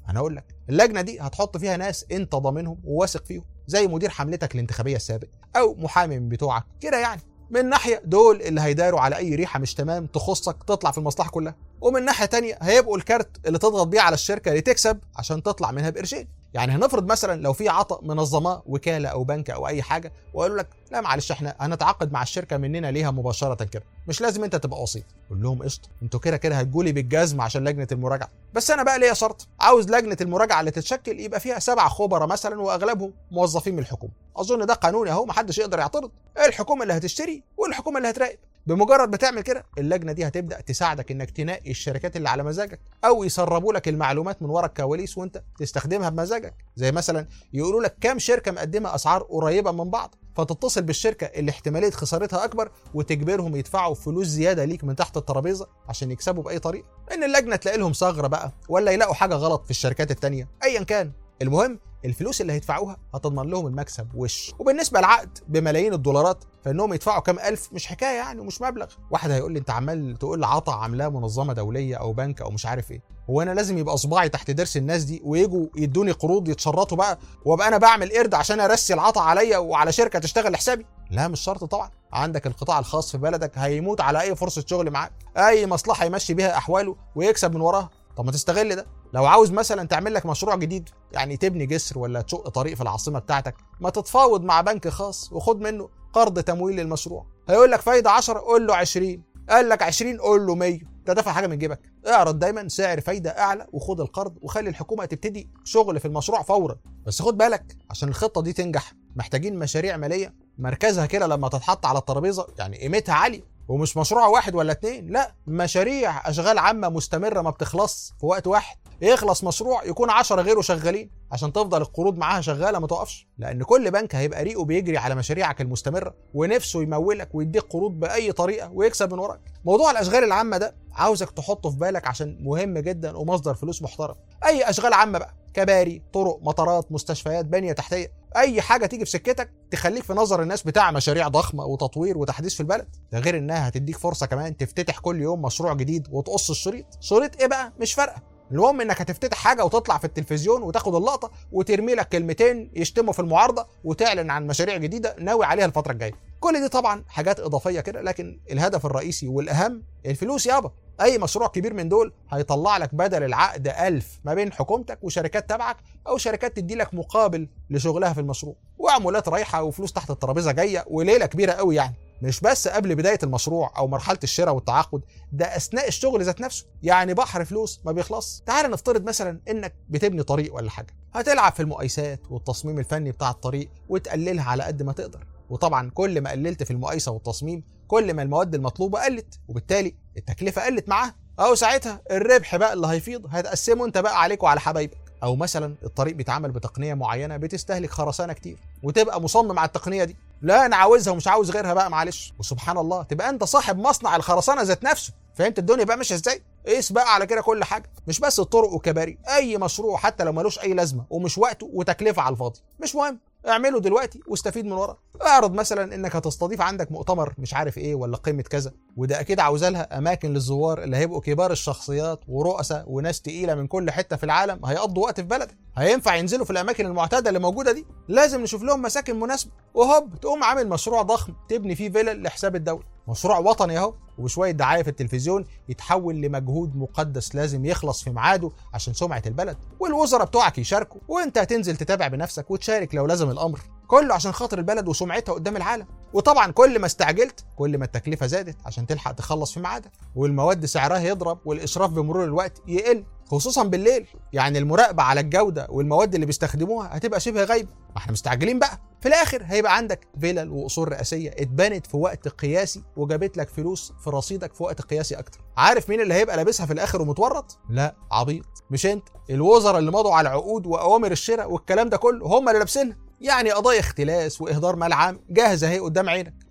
A: انا اقول لك اللجنه دي هتحط فيها ناس انت ضامنهم وواثق فيهم زي مدير حملتك الانتخابيه السابق او محامي من بتوعك كده يعني من ناحيه دول اللي هيداروا على اي ريحه مش تمام تخصك تطلع في المصلحه كلها ومن ناحيه تانية هيبقوا الكارت اللي تضغط بيه على الشركه لتكسب عشان تطلع منها بقرشين يعني هنفرض مثلا لو في عطاء منظماه وكاله او بنك او اي حاجه وقالوا لك لا معلش احنا هنتعاقد مع الشركه مننا ليها مباشره كده مش لازم انت تبقى وسيط قول لهم قشطه انتوا كده كده هتجولي بالجزم عشان لجنه المراجعه بس انا بقى ليا شرط عاوز لجنه المراجعه اللي تتشكل يبقى فيها سبع خبراء مثلا واغلبهم موظفين من الحكومه اظن ده قانوني اهو محدش يقدر يعترض الحكومه اللي هتشتري والحكومه اللي هتراقب بمجرد ما تعمل كده اللجنه دي هتبدا تساعدك انك تنقي الشركات اللي على مزاجك او يسربوا لك المعلومات من ورا الكواليس وانت تستخدمها بمزاجك زي مثلا يقولوا لك كام شركه مقدمه اسعار قريبه من بعض فتتصل بالشركه اللي احتماليه خسارتها اكبر وتجبرهم يدفعوا فلوس زياده ليك من تحت الترابيزه عشان يكسبوا باي طريقه ان اللجنه تلاقي لهم ثغره بقى ولا يلاقوا حاجه غلط في الشركات التانيه ايا كان المهم الفلوس اللي هيدفعوها هتضمن لهم المكسب وش وبالنسبه للعقد بملايين الدولارات فانهم يدفعوا كام الف مش حكايه يعني ومش مبلغ واحد هيقول لي انت عمال تقول لي عطا عاملاه منظمه دوليه او بنك او مش عارف ايه هو انا لازم يبقى صباعي تحت ضرس الناس دي ويجوا يدوني قروض يتشرطوا بقى وابقى انا بعمل قرد عشان ارسي العطا عليا وعلى شركه تشتغل لحسابي لا مش شرط طبعا عندك القطاع الخاص في بلدك هيموت على اي فرصه شغل معاك اي مصلحه يمشي بيها احواله ويكسب من وراها طب ما تستغل ده لو عاوز مثلا تعمل لك مشروع جديد يعني تبني جسر ولا تشق طريق في العاصمه بتاعتك ما تتفاوض مع بنك خاص وخد منه قرض تمويل للمشروع هيقول لك فايده 10 قول له 20 قال لك 20 قول له 100 انت دافع حاجه من جيبك اعرض دايما سعر فايده اعلى وخد القرض وخلي الحكومه تبتدي شغل في المشروع فورا بس خد بالك عشان الخطه دي تنجح محتاجين مشاريع ماليه مركزها كده لما تتحط على الترابيزه يعني قيمتها عاليه ومش مشروع واحد ولا اتنين لا مشاريع اشغال عامه مستمره ما بتخلص في وقت واحد يخلص مشروع يكون عشرة غيره شغالين عشان تفضل القروض معاها شغاله ما توقفش لان كل بنك هيبقى ريقه بيجري على مشاريعك المستمره ونفسه يمولك ويديك قروض باي طريقه ويكسب من وراك موضوع الاشغال العامه ده عاوزك تحطه في بالك عشان مهم جدا ومصدر فلوس محترم اي اشغال عامه بقى كباري طرق مطارات مستشفيات بنيه تحتيه اي حاجه تيجي في سكتك تخليك في نظر الناس بتاع مشاريع ضخمه وتطوير وتحديث في البلد ده غير انها هتديك فرصه كمان تفتتح كل يوم مشروع جديد وتقص الشريط شريط ايه بقى مش فارقه المهم انك هتفتتح حاجه وتطلع في التلفزيون وتاخد اللقطه وترمي لك كلمتين يشتموا في المعارضه وتعلن عن مشاريع جديده ناوي عليها الفتره الجايه كل دي طبعا حاجات اضافيه كده لكن الهدف الرئيسي والاهم الفلوس يابا اي مشروع كبير من دول هيطلع لك بدل العقد ألف ما بين حكومتك وشركات تبعك او شركات تدي لك مقابل لشغلها في المشروع وعمولات رايحه وفلوس تحت الترابيزه جايه وليله كبيره قوي يعني مش بس قبل بدايه المشروع او مرحله الشراء والتعاقد ده اثناء الشغل ذات نفسه يعني بحر فلوس ما بيخلص تعال نفترض مثلا انك بتبني طريق ولا حاجه هتلعب في المقايسات والتصميم الفني بتاع الطريق وتقللها على قد ما تقدر وطبعا كل ما قللت في المقايسه والتصميم كل ما المواد المطلوبه قلت وبالتالي التكلفه قلت معاها او ساعتها الربح بقى اللي هيفيض هتقسمه انت بقى عليك وعلى حبايبك او مثلا الطريق بيتعمل بتقنيه معينه بتستهلك خرسانه كتير وتبقى مصمم على التقنيه دي لا انا عاوزها ومش عاوز غيرها بقى معلش وسبحان الله تبقى انت صاحب مصنع الخرسانه ذات نفسه فهمت الدنيا بقى ماشيه ازاي قيس بقى على كده كل حاجه مش بس الطرق والكباري اي مشروع حتى لو ملوش اي لازمه ومش وقته وتكلفه على الفاضي مش مهم اعمله دلوقتي واستفيد من ورا اعرض مثلا انك هتستضيف عندك مؤتمر مش عارف ايه ولا قمه كذا وده اكيد عاوزة لها اماكن للزوار اللي هيبقوا كبار الشخصيات ورؤساء وناس تقيله من كل حته في العالم هيقضوا وقت في بلدك هينفع ينزلوا في الاماكن المعتاده اللي موجوده دي لازم نشوف لهم مساكن مناسبه وهوب تقوم عامل مشروع ضخم تبني فيه فيلل لحساب الدوله مشروع وطني اهو وبشويه دعايه في التلفزيون يتحول لمجهود مقدس لازم يخلص في ميعاده عشان سمعه البلد والوزراء بتوعك يشاركوا وانت هتنزل تتابع بنفسك وتشارك لو لازم الامر كله عشان خاطر البلد وسمعتها قدام العالم وطبعا كل ما استعجلت كل ما التكلفه زادت عشان تلحق تخلص في ميعادك والمواد سعرها يضرب والاسراف بمرور الوقت يقل خصوصا بالليل يعني المراقبه على الجوده والمواد اللي بيستخدموها هتبقى شبه غايبه ما احنا مستعجلين بقى في الاخر هيبقى عندك فيلل وقصور رئاسيه اتبنت في وقت قياسي وجابت لك فلوس في رصيدك في وقت قياسي اكتر عارف مين اللي هيبقى لابسها في الاخر ومتورط لا عبيط مش انت الوزراء اللي مضوا على العقود واوامر الشراء والكلام ده كله هم اللي لابسينها يعني قضايا اختلاس واهدار مال عام جاهزه اهي قدام عينك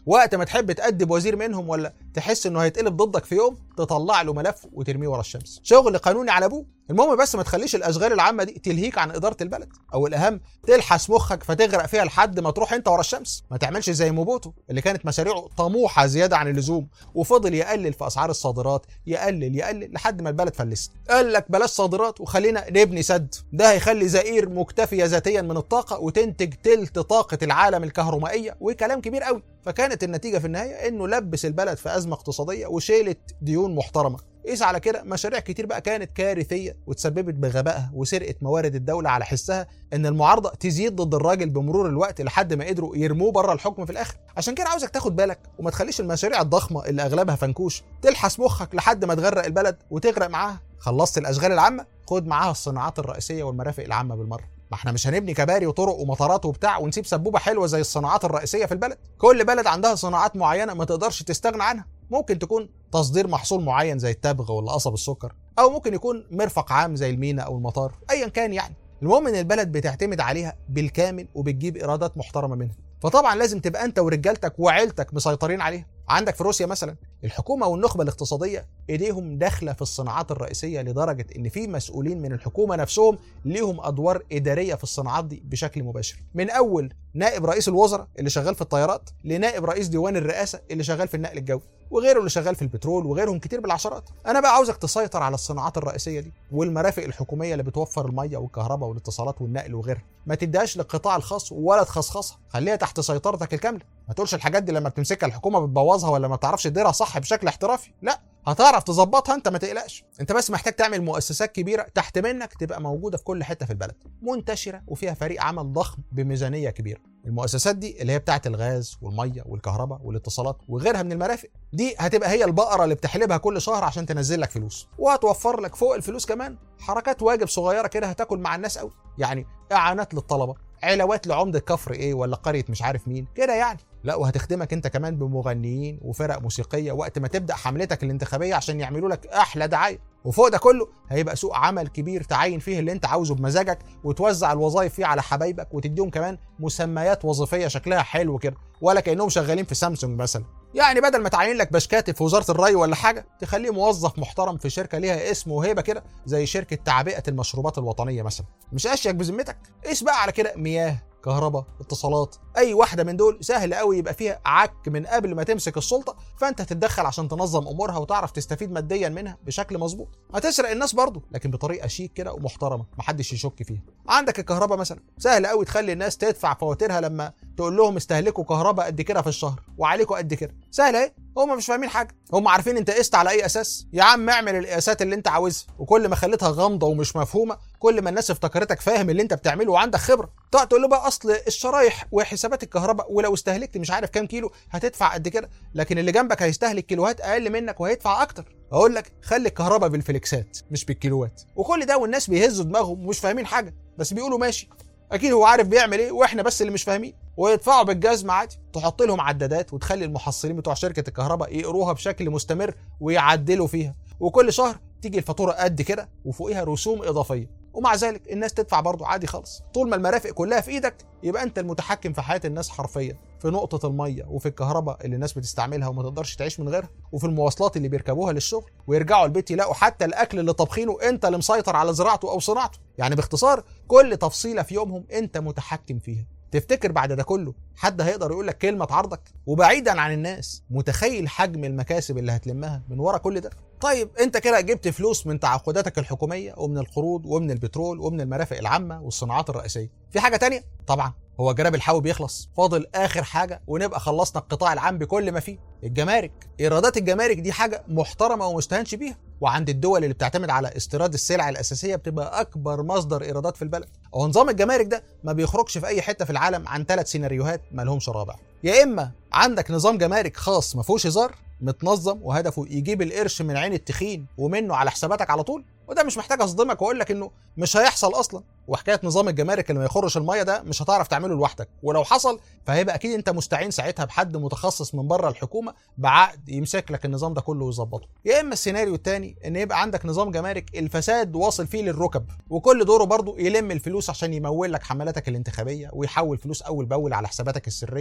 A: وقت ما تحب تأدب وزير منهم ولا تحس انه هيتقلب ضدك في يوم تطلع له ملف وترميه ورا الشمس شغل قانوني على ابوه المهم بس ما تخليش الاشغال العامه دي تلهيك عن اداره البلد او الاهم تلحس مخك فتغرق فيها لحد ما تروح انت ورا الشمس ما تعملش زي موبوتو اللي كانت مشاريعه طموحه زياده عن اللزوم وفضل يقلل في اسعار الصادرات يقلل يقلل لحد ما البلد فلست قال لك بلاش صادرات وخلينا نبني سد ده هيخلي زئير مكتفيه ذاتيا من الطاقه وتنتج تلت طاقه العالم الكهربائيه وكلام كبير قوي فكانت النتيجه في النهايه انه لبس البلد في ازمه اقتصاديه وشيلت ديون محترمه قيس على كده مشاريع كتير بقى كانت كارثيه وتسببت بغبائها وسرقه موارد الدوله على حسها ان المعارضه تزيد ضد الراجل بمرور الوقت لحد ما قدروا يرموه بره الحكم في الاخر عشان كده عاوزك تاخد بالك وما تخليش المشاريع الضخمه اللي اغلبها فنكوش تلحس مخك لحد ما تغرق البلد وتغرق معاها خلصت الاشغال العامه خد معاها الصناعات الرئيسيه والمرافق العامه بالمره ما احنا مش هنبني كباري وطرق ومطارات وبتاع ونسيب سبوبه حلوه زي الصناعات الرئيسيه في البلد كل بلد عندها صناعات معينه ما تقدرش تستغنى عنها ممكن تكون تصدير محصول معين زي التبغ ولا قصب السكر او ممكن يكون مرفق عام زي المينا او المطار ايا كان يعني المهم ان البلد بتعتمد عليها بالكامل وبتجيب ايرادات محترمه منها فطبعا لازم تبقى انت ورجالتك وعيلتك مسيطرين عليها عندك في روسيا مثلا الحكومه والنخبه الاقتصاديه ايديهم داخله في الصناعات الرئيسيه لدرجه ان في مسؤولين من الحكومه نفسهم ليهم ادوار اداريه في الصناعات دي بشكل مباشر من اول نائب رئيس الوزراء اللي شغال في الطيارات لنائب رئيس ديوان الرئاسه اللي شغال في النقل الجوي وغيره اللي شغال في البترول وغيرهم كتير بالعشرات انا بقى عاوزك تسيطر على الصناعات الرئيسيه دي والمرافق الحكوميه اللي بتوفر الميه والكهرباء والاتصالات والنقل وغيرها ما تديهاش للقطاع الخاص ولا تخصخصها خليها تحت سيطرتك الكامله ما تقولش الحاجات دي لما بتمسكها الحكومه بتبوظها ولا ما تعرفش تديرها صح بشكل احترافي لا هتعرف تظبطها انت ما تقلقش انت بس محتاج تعمل مؤسسات كبيره تحت منك تبقى موجوده في كل حته في البلد منتشره وفيها فريق عمل ضخم بميزانيه كبيره المؤسسات دي اللي هي بتاعه الغاز والميه والكهرباء والاتصالات وغيرها من المرافق دي هتبقى هي البقره اللي بتحلبها كل شهر عشان تنزل لك فلوس وهتوفر لك فوق الفلوس كمان حركات واجب صغيره كده هتاكل مع الناس قوي يعني اعانات للطلبه علاوات لعمده كفر ايه ولا قريه مش عارف مين كده يعني لا وهتخدمك انت كمان بمغنيين وفرق موسيقيه وقت ما تبدا حملتك الانتخابيه عشان يعملوا لك احلى دعايه وفوق ده كله هيبقى سوق عمل كبير تعين فيه اللي انت عاوزه بمزاجك وتوزع الوظائف فيه على حبايبك وتديهم كمان مسميات وظيفيه شكلها حلو كده ولا كانهم شغالين في سامسونج مثلا يعني بدل ما تعين لك بشكاتب في وزاره الري ولا حاجه تخليه موظف محترم في شركه ليها اسم وهيبه كده زي شركه تعبئه المشروبات الوطنيه مثلا مش اشيك بذمتك قيس بقى على كده مياه كهرباء اتصالات اي واحده من دول سهل قوي يبقى فيها عك من قبل ما تمسك السلطه فانت تتدخل عشان تنظم امورها وتعرف تستفيد ماديا منها بشكل مظبوط هتسرق الناس برضه لكن بطريقه شيك كده ومحترمه محدش يشك فيها عندك الكهرباء مثلا سهل قوي تخلي الناس تدفع فواتيرها لما تقول لهم استهلكوا كهرباء قد كده في الشهر وعليكم قد كده سهل اهي هم مش فاهمين حاجه هم عارفين انت قست على اي اساس يا عم اعمل القياسات اللي انت عاوزها وكل ما خليتها غامضه ومش مفهومه كل ما الناس افتكرتك فاهم اللي انت بتعمله وعندك خبره تقعد تقول له بقى اصل الشرايح وحسابات الكهرباء ولو استهلكت مش عارف كام كيلو هتدفع قد كده لكن اللي جنبك هيستهلك كيلوهات اقل منك وهيدفع اكتر اقول لك خلي الكهرباء بالفليكسات مش بالكيلوات وكل ده والناس بيهزوا دماغهم ومش فاهمين حاجه بس بيقولوا ماشي اكيد هو عارف بيعمل ايه واحنا بس اللي مش فاهمين ويدفعوا بالجزم عادي تحط لهم عدادات وتخلي المحصلين بتوع شركه الكهرباء يقروها بشكل مستمر ويعدلوا فيها وكل شهر تيجي الفاتوره قد كده وفوقيها رسوم اضافيه ومع ذلك الناس تدفع برضه عادي خالص طول ما المرافق كلها في ايدك يبقى انت المتحكم في حياه الناس حرفيا في نقطة المية وفي الكهرباء اللي الناس بتستعملها وما تقدرش تعيش من غيرها وفي المواصلات اللي بيركبوها للشغل ويرجعوا البيت يلاقوا حتى الأكل اللي طابخينه أنت اللي مسيطر على زراعته أو صناعته يعني باختصار كل تفصيلة في يومهم أنت متحكم فيها تفتكر بعد ده كله حد هيقدر يقول لك كلمه تعارضك وبعيدا عن الناس متخيل حجم المكاسب اللي هتلمها من ورا كل ده طيب انت كده جبت فلوس من تعاقداتك الحكوميه ومن القروض ومن البترول ومن المرافق العامه والصناعات الرئيسيه في حاجه تانية طبعا هو جراب الحاوي بيخلص فاضل اخر حاجه ونبقى خلصنا القطاع العام بكل ما فيه الجمارك ايرادات الجمارك دي حاجه محترمه ومستهانش بيها وعند الدول اللي بتعتمد على استيراد السلع الاساسيه بتبقى اكبر مصدر ايرادات في البلد هو نظام الجمارك ده ما بيخرجش في اي حته في العالم عن ثلاث سيناريوهات ما لهمش رابع يا اما عندك نظام جمارك خاص ما فيهوش هزار متنظم وهدفه يجيب القرش من عين التخين ومنه على حساباتك على طول وده مش محتاج اصدمك واقول لك انه مش هيحصل اصلا وحكايه نظام الجمارك اللي ما يخرش الميه ده مش هتعرف تعمله لوحدك ولو حصل فهيبقى اكيد انت مستعين ساعتها بحد متخصص من بره الحكومه بعقد يمسك لك النظام ده كله ويظبطه يا اما السيناريو الثاني ان يبقى عندك نظام جمارك الفساد واصل فيه للركب وكل دوره برضه يلم الفلوس عشان يمول لك حملاتك الانتخابيه ويحول فلوس اول باول على حساباتك السريه انت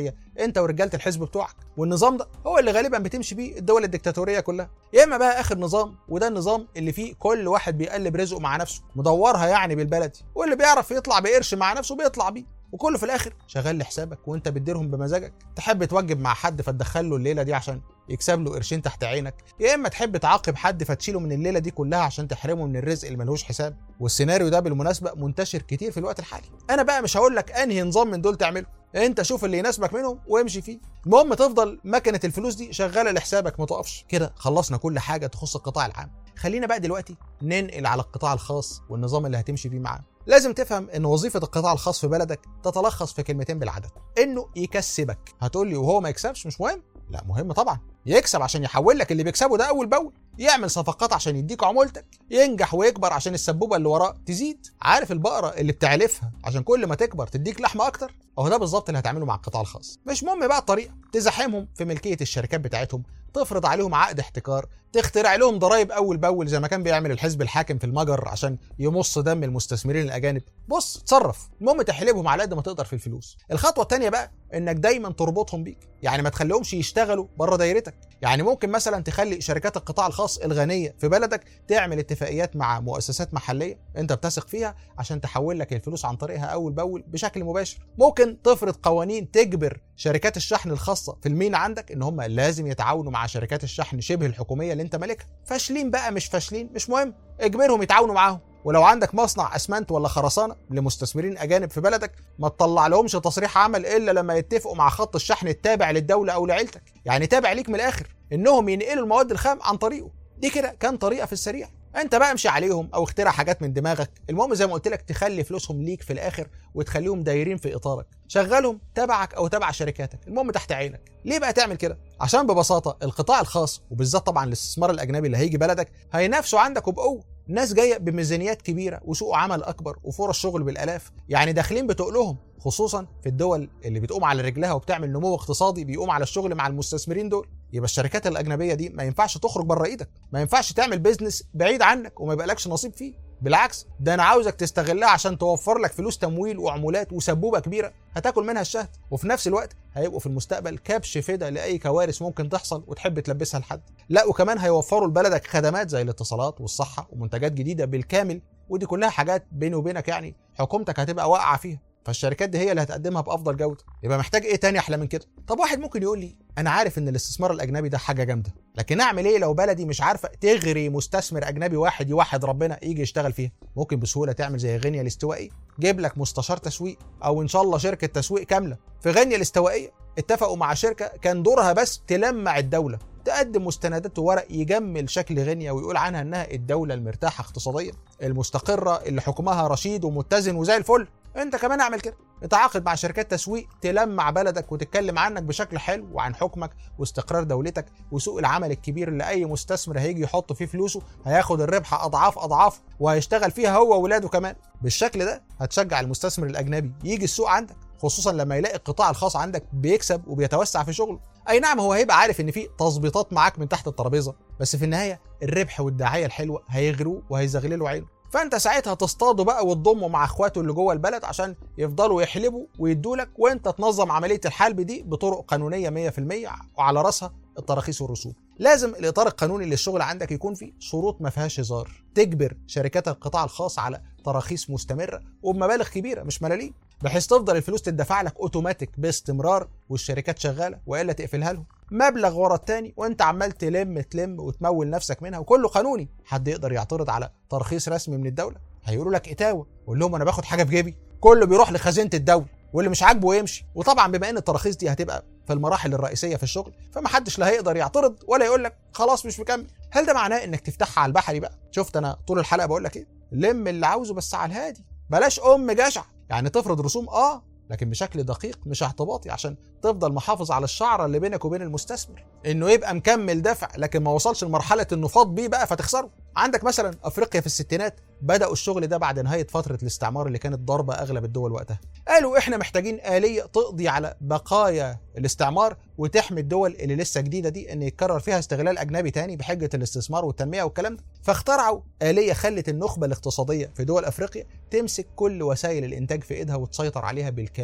A: انت ورجاله الحزب بتوعك والنظام ده هو اللي غالبا بتمشي بيه الدول الدكتاتوريه كلها يا اما بقى اخر نظام وده النظام اللي فيه كل واحد بيقلب رزقه مع نفسه مدورها يعني بالبلدي واللي بيعرف يطلع بقرش مع نفسه بيطلع بيه وكله في الاخر شغال لحسابك وانت بتديرهم بمزاجك تحب توجب مع حد فتدخل له الليله دي عشان يكسب له قرشين تحت عينك يا اما تحب تعاقب حد فتشيله من الليله دي كلها عشان تحرمه من الرزق اللي ملوش حساب والسيناريو ده بالمناسبه منتشر كتير في الوقت الحالي انا بقى مش هقول لك انهي نظام من دول تعمله انت شوف اللي يناسبك منهم وامشي فيه المهم تفضل مكنه الفلوس دي شغاله لحسابك ما تقفش كده خلصنا كل حاجه تخص القطاع العام خلينا بقى دلوقتي ننقل على القطاع الخاص والنظام اللي هتمشي فيه معاه لازم تفهم ان وظيفه القطاع الخاص في بلدك تتلخص في كلمتين بالعدد انه يكسبك هتقول لي وهو ما يكسبش مش مهم لا مهم طبعا يكسب عشان يحول لك اللي بيكسبه ده اول باول يعمل صفقات عشان يديك عمولتك ينجح ويكبر عشان السبوبه اللي وراه تزيد عارف البقره اللي بتعلفها عشان كل ما تكبر تديك لحمه اكتر اهو ده بالظبط اللي هتعمله مع القطاع الخاص مش مهم بقى الطريقه تزاحمهم في ملكيه الشركات بتاعتهم تفرض عليهم عقد احتكار تخترع لهم ضرائب اول باول زي ما كان بيعمل الحزب الحاكم في المجر عشان يمص دم المستثمرين الاجانب بص تصرف المهم تحلبهم على قد ما تقدر في الفلوس الخطوه الثانيه بقى انك دايما تربطهم بيك يعني ما تخليهمش يشتغلوا بره دايرتك يعني ممكن مثلا تخلي شركات القطاع الخاص الغنيه في بلدك تعمل اتفاقيات مع مؤسسات محليه انت بتثق فيها عشان تحول لك الفلوس عن طريقها اول باول بشكل مباشر ممكن تفرض قوانين تجبر شركات الشحن الخاصه في المينا عندك ان هم لازم يتعاونوا مع شركات الشحن شبه الحكوميه اللي انت مالكها فاشلين بقى مش فاشلين مش مهم اجبرهم يتعاونوا معاهم ولو عندك مصنع اسمنت ولا خرسانه لمستثمرين اجانب في بلدك ما تطلع لهمش تصريح عمل الا لما يتفقوا مع خط الشحن التابع للدوله او لعيلتك يعني تابع ليك من الاخر انهم ينقلوا المواد الخام عن طريقه دي كده كان طريقه في السريع انت بقى امشي عليهم او اخترع حاجات من دماغك المهم زي ما قلت لك تخلي فلوسهم ليك في الاخر وتخليهم دايرين في اطارك شغلهم تبعك او تبع شركاتك المهم تحت عينك ليه بقى تعمل كده عشان ببساطه القطاع الخاص وبالذات طبعا الاستثمار الاجنبي اللي هيجي بلدك هينافسوا عندك وبقوه ناس جايه بميزانيات كبيره وسوق عمل اكبر وفرص شغل بالالاف يعني داخلين بتقلهم خصوصا في الدول اللي بتقوم على رجلها وبتعمل نمو اقتصادي بيقوم على الشغل مع المستثمرين دول يبقى الشركات الاجنبيه دي ما ينفعش تخرج بره ايدك ما ينفعش تعمل بيزنس بعيد عنك وما يبقالكش نصيب فيه بالعكس ده انا عاوزك تستغلها عشان توفر لك فلوس تمويل وعمولات وسبوبه كبيره هتاكل منها الشهد وفي نفس الوقت هيبقوا في المستقبل كبش فدا لاي كوارث ممكن تحصل وتحب تلبسها لحد لا وكمان هيوفروا لبلدك خدمات زي الاتصالات والصحه ومنتجات جديده بالكامل ودي كلها حاجات بيني وبينك يعني حكومتك هتبقى واقعه فيها فالشركات دي هي اللي هتقدمها بافضل جوده يبقى محتاج ايه تاني احلى من كده طب واحد ممكن يقول لي انا عارف ان الاستثمار الاجنبي ده حاجه جامده لكن اعمل ايه لو بلدي مش عارفه تغري مستثمر اجنبي واحد يوحد ربنا يجي يشتغل فيها ممكن بسهوله تعمل زي غينيا الاستوائيه جيب لك مستشار تسويق او ان شاء الله شركه تسويق كامله في غينيا الاستوائيه اتفقوا مع شركه كان دورها بس تلمع الدوله تقدم مستندات وورق يجمل شكل غينيا ويقول عنها انها الدوله المرتاحه اقتصاديا المستقره اللي حكمها رشيد ومتزن وزي الفل انت كمان اعمل كده اتعاقد مع شركات تسويق تلمع بلدك وتتكلم عنك بشكل حلو وعن حكمك واستقرار دولتك وسوق العمل الكبير اللي اي مستثمر هيجي يحط فيه فلوسه هياخد الربح اضعاف اضعاف وهيشتغل فيها هو واولاده كمان بالشكل ده هتشجع المستثمر الاجنبي يجي السوق عندك خصوصا لما يلاقي القطاع الخاص عندك بيكسب وبيتوسع في شغله اي نعم هو هيبقى عارف ان في تظبيطات معاك من تحت الترابيزه بس في النهايه الربح والدعايه الحلوه هيغروه وهيزغللوا عينه فانت ساعتها تصطاده بقى وتضمه مع اخواته اللي جوه البلد عشان يفضلوا يحلبوا ويدوا لك وانت تنظم عمليه الحلب دي بطرق قانونيه 100% وعلى راسها التراخيص والرسوم لازم الاطار القانوني للشغل عندك يكون فيه شروط ما فيهاش هزار تجبر شركات القطاع الخاص على تراخيص مستمره وبمبالغ كبيره مش ملاليم بحيث تفضل الفلوس تدفع لك اوتوماتيك باستمرار والشركات شغاله والا تقفلها لهم مبلغ ورا التاني وانت عمال تلم تلم وتمول نفسك منها وكله قانوني حد يقدر يعترض على ترخيص رسمي من الدوله هيقولوا لك اتاوه قول لهم انا باخد حاجه في جيبي كله بيروح لخزينه الدوله واللي مش عاجبه يمشي وطبعا بما ان التراخيص دي هتبقى في المراحل الرئيسيه في الشغل فمحدش لا هيقدر يعترض ولا يقول لك خلاص مش مكمل هل ده معناه انك تفتحها على البحري بقى شفت انا طول الحلقه بقول لك ايه لم اللي عاوزه بس على الهادي بلاش ام جشع يعني تفرض رسوم اه لكن بشكل دقيق مش اعتباطي عشان تفضل محافظ على الشعره اللي بينك وبين المستثمر انه يبقى مكمل دفع لكن ما وصلش لمرحله انه فاض بيه بقى فتخسره عندك مثلا افريقيا في الستينات بداوا الشغل ده بعد نهايه فتره الاستعمار اللي كانت ضاربه اغلب الدول وقتها قالوا احنا محتاجين اليه تقضي على بقايا الاستعمار وتحمي الدول اللي لسه جديده دي ان يتكرر فيها استغلال اجنبي تاني بحجه الاستثمار والتنميه والكلام ده فاخترعوا اليه خلت النخبه الاقتصاديه في دول افريقيا تمسك كل وسائل الانتاج في ايدها وتسيطر عليها بالكامل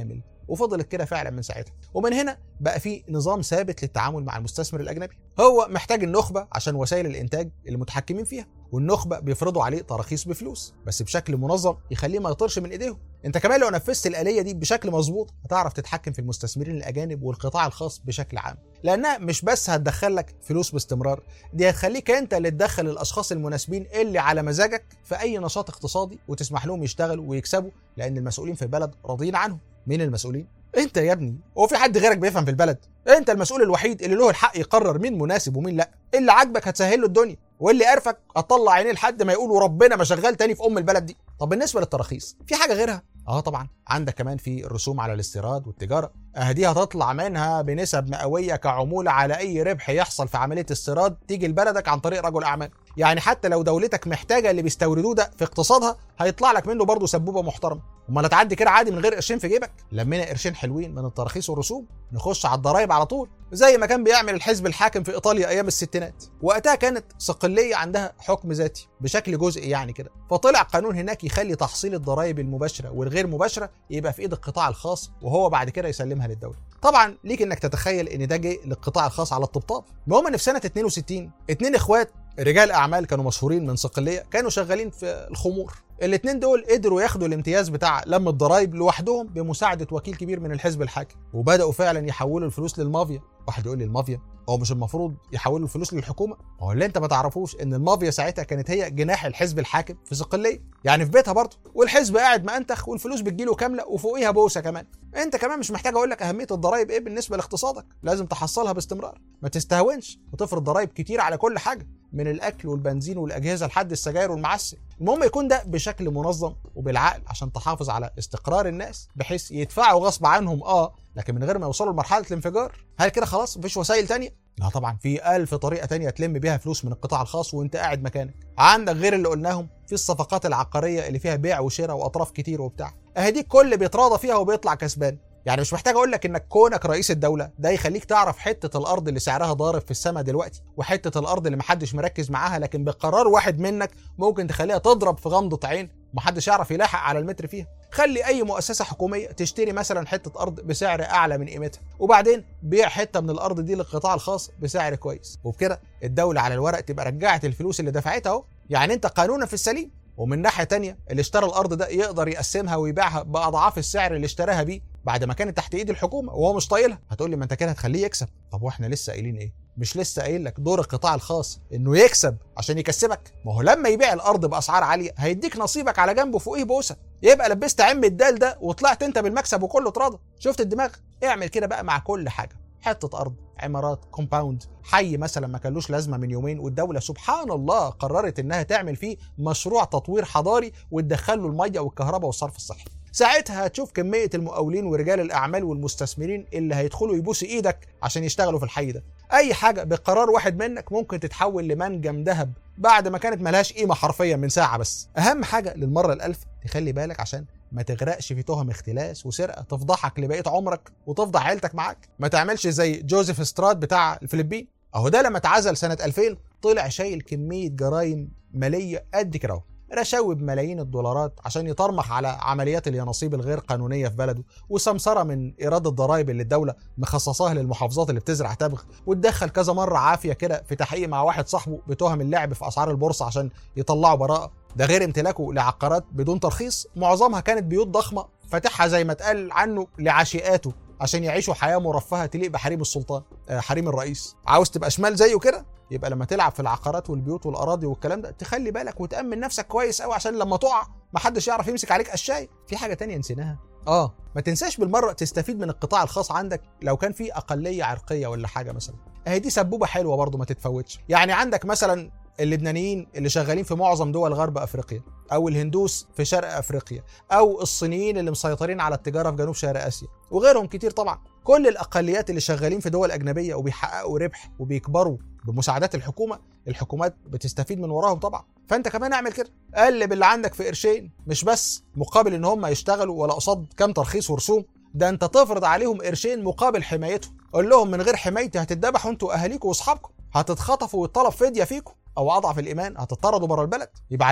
A: وفضلت كده فعلا من ساعتها ومن هنا بقى في نظام ثابت للتعامل مع المستثمر الاجنبي هو محتاج النخبه عشان وسائل الانتاج اللي متحكمين فيها والنخبه بيفرضوا عليه تراخيص بفلوس بس بشكل منظم يخليه ما يطيرش من ايديهم انت كمان لو نفذت الاليه دي بشكل مظبوط هتعرف تتحكم في المستثمرين الاجانب والقطاع الخاص بشكل عام لانها مش بس هتدخل لك فلوس باستمرار دي هتخليك انت اللي تدخل الاشخاص المناسبين اللي على مزاجك في اي نشاط اقتصادي وتسمح لهم يشتغلوا ويكسبوا لان المسؤولين في البلد راضيين عنهم مين المسؤولين انت يا ابني هو في حد غيرك بيفهم في البلد انت المسؤول الوحيد اللي له الحق يقرر مين مناسب ومين لا اللي عاجبك هتسهل له الدنيا واللي قرفك هتطلع عينيه لحد ما يقولوا ربنا ما شغال تاني في ام البلد دي طب بالنسبه للتراخيص في حاجه غيرها اه طبعا عندك كمان في الرسوم على الاستيراد والتجاره اه دي هتطلع منها بنسب مئويه كعموله على اي ربح يحصل في عمليه استيراد تيجي لبلدك عن طريق رجل اعمال يعني حتى لو دولتك محتاجه اللي بيستوردوه ده في اقتصادها هيطلع لك منه برضه سبوبه محترمه امال هتعدي كده عادي من غير قرشين في جيبك لمينا قرشين حلوين من التراخيص والرسوم نخش على الضرايب على طول زي ما كان بيعمل الحزب الحاكم في ايطاليا ايام الستينات وقتها كانت صقليه عندها حكم ذاتي بشكل جزئي يعني كده فطلع قانون هناك يخلي تحصيل الضرائب المباشره والغير مباشره يبقى في ايد القطاع الخاص وهو بعد كده يسلمها للدوله طبعا ليك انك تتخيل ان ده جه للقطاع الخاص على الطبطاب المهم ان في سنه 62 اتنين اخوات رجال اعمال كانوا مشهورين من صقليه كانوا شغالين في الخمور الاثنين دول قدروا ياخدوا الامتياز بتاع لم الضرايب لوحدهم بمساعده وكيل كبير من الحزب الحاكم وبداوا فعلا يحولوا الفلوس للمافيا واحد يقول لي المافيا هو مش المفروض يحولوا الفلوس للحكومه هو اللي انت ما تعرفوش ان المافيا ساعتها كانت هي جناح الحزب الحاكم في صقليه يعني في بيتها برضه والحزب قاعد مأنتخ والفلوس بتجيله كامله وفوقيها بوسه كمان انت كمان مش محتاج اقول لك اهميه الضرايب ايه بالنسبه لاقتصادك لازم تحصلها باستمرار ما تستهونش وتفرض ضرايب كتير على كل حاجه من الاكل والبنزين والاجهزه لحد السجاير والمعسل المهم يكون ده بشكل منظم وبالعقل عشان تحافظ على استقرار الناس بحيث يدفعوا غصب عنهم اه لكن من غير ما يوصلوا لمرحله الانفجار هل كده خلاص مفيش وسائل تانية لا طبعا في ألف طريقة تانية تلم بيها فلوس من القطاع الخاص وانت قاعد مكانك عندك غير اللي قلناهم في الصفقات العقارية اللي فيها بيع وشراء وأطراف كتير وبتاع اهي دي الكل بيتراضى فيها وبيطلع كسبان يعني مش محتاج اقول لك انك كونك رئيس الدوله ده يخليك تعرف حته الارض اللي سعرها ضارب في السماء دلوقتي وحته الارض اللي محدش مركز معاها لكن بقرار واحد منك ممكن تخليها تضرب في غمضه عين ومحدش يعرف يلاحق على المتر فيها خلي اي مؤسسه حكوميه تشتري مثلا حته ارض بسعر اعلى من قيمتها وبعدين بيع حته من الارض دي للقطاع الخاص بسعر كويس وبكده الدوله على الورق تبقى رجعت الفلوس اللي دفعتها اهو يعني انت قانونا في السليم ومن ناحيه تانية اللي اشترى الارض ده يقدر يقسمها ويبيعها باضعاف السعر اللي اشتراها بيه بعد ما كانت تحت ايد الحكومه وهو مش طايلها هتقول لي ما انت كده هتخليه يكسب طب واحنا لسه قايلين ايه مش لسه قايل لك دور القطاع الخاص انه يكسب عشان يكسبك ما هو لما يبيع الارض باسعار عاليه هيديك نصيبك على جنبه فوقيه بوسه يبقى لبست عم الدال ده وطلعت انت بالمكسب وكله اتراضى شفت الدماغ اعمل كده بقى مع كل حاجه حته ارض عمارات كومباوند حي مثلا ما كانلوش لازمه من يومين والدوله سبحان الله قررت انها تعمل فيه مشروع تطوير حضاري وتدخل له الميه والكهرباء والصرف الصحي ساعتها هتشوف كميه المقاولين ورجال الاعمال والمستثمرين اللي هيدخلوا يبوسوا ايدك عشان يشتغلوا في الحي ده اي حاجه بقرار واحد منك ممكن تتحول لمنجم ذهب بعد ما كانت ملهاش قيمه حرفيا من ساعه بس اهم حاجه للمره الالف تخلي بالك عشان ما تغرقش في تهم اختلاس وسرقه تفضحك لبقيه عمرك وتفضح عيلتك معاك ما تعملش زي جوزيف ستراد بتاع الفلبين اهو ده لما اتعزل سنه 2000 طلع شايل كميه جرائم ماليه قد كده اهو رشاوي بملايين الدولارات عشان يطرمخ على عمليات اليانصيب الغير قانونيه في بلده وسمسره من ايراد الضرائب اللي الدوله مخصصاها للمحافظات اللي بتزرع تبغ واتدخل كذا مره عافيه كده في تحقيق مع واحد صاحبه بتهم اللعب في اسعار البورصه عشان يطلعوا براءه ده غير امتلاكه لعقارات بدون ترخيص معظمها كانت بيوت ضخمه فاتحها زي ما اتقال عنه لعشيقاته عشان يعيشوا حياه مرفهه تليق بحريم السلطان آه حريم الرئيس عاوز تبقى شمال زيه كده يبقى لما تلعب في العقارات والبيوت والاراضي والكلام ده تخلي بالك وتامن نفسك كويس قوي عشان لما تقع محدش يعرف يمسك عليك قشاي في حاجه تانية نسيناها اه ما تنساش بالمره تستفيد من القطاع الخاص عندك لو كان في اقليه عرقيه ولا حاجه مثلا اهي دي سبوبه حلوه برضه ما تتفوتش يعني عندك مثلا اللبنانيين اللي شغالين في معظم دول غرب افريقيا او الهندوس في شرق افريقيا او الصينيين اللي مسيطرين على التجاره في جنوب شرق اسيا وغيرهم كتير طبعا كل الاقليات اللي شغالين في دول اجنبيه وبيحققوا ربح وبيكبروا بمساعدات الحكومه الحكومات بتستفيد من وراهم طبعا فانت كمان اعمل كده قلب اللي عندك في قرشين مش بس مقابل ان هم يشتغلوا ولا قصاد كام ترخيص ورسوم ده انت تفرض عليهم قرشين مقابل حمايتهم قول لهم من غير حمايتي هتتذبحوا انتوا اهاليكم واصحابكم هتتخطفوا ويطلب فديه فيكم او اضعف الايمان هتطردوا بره البلد يبقى على ايه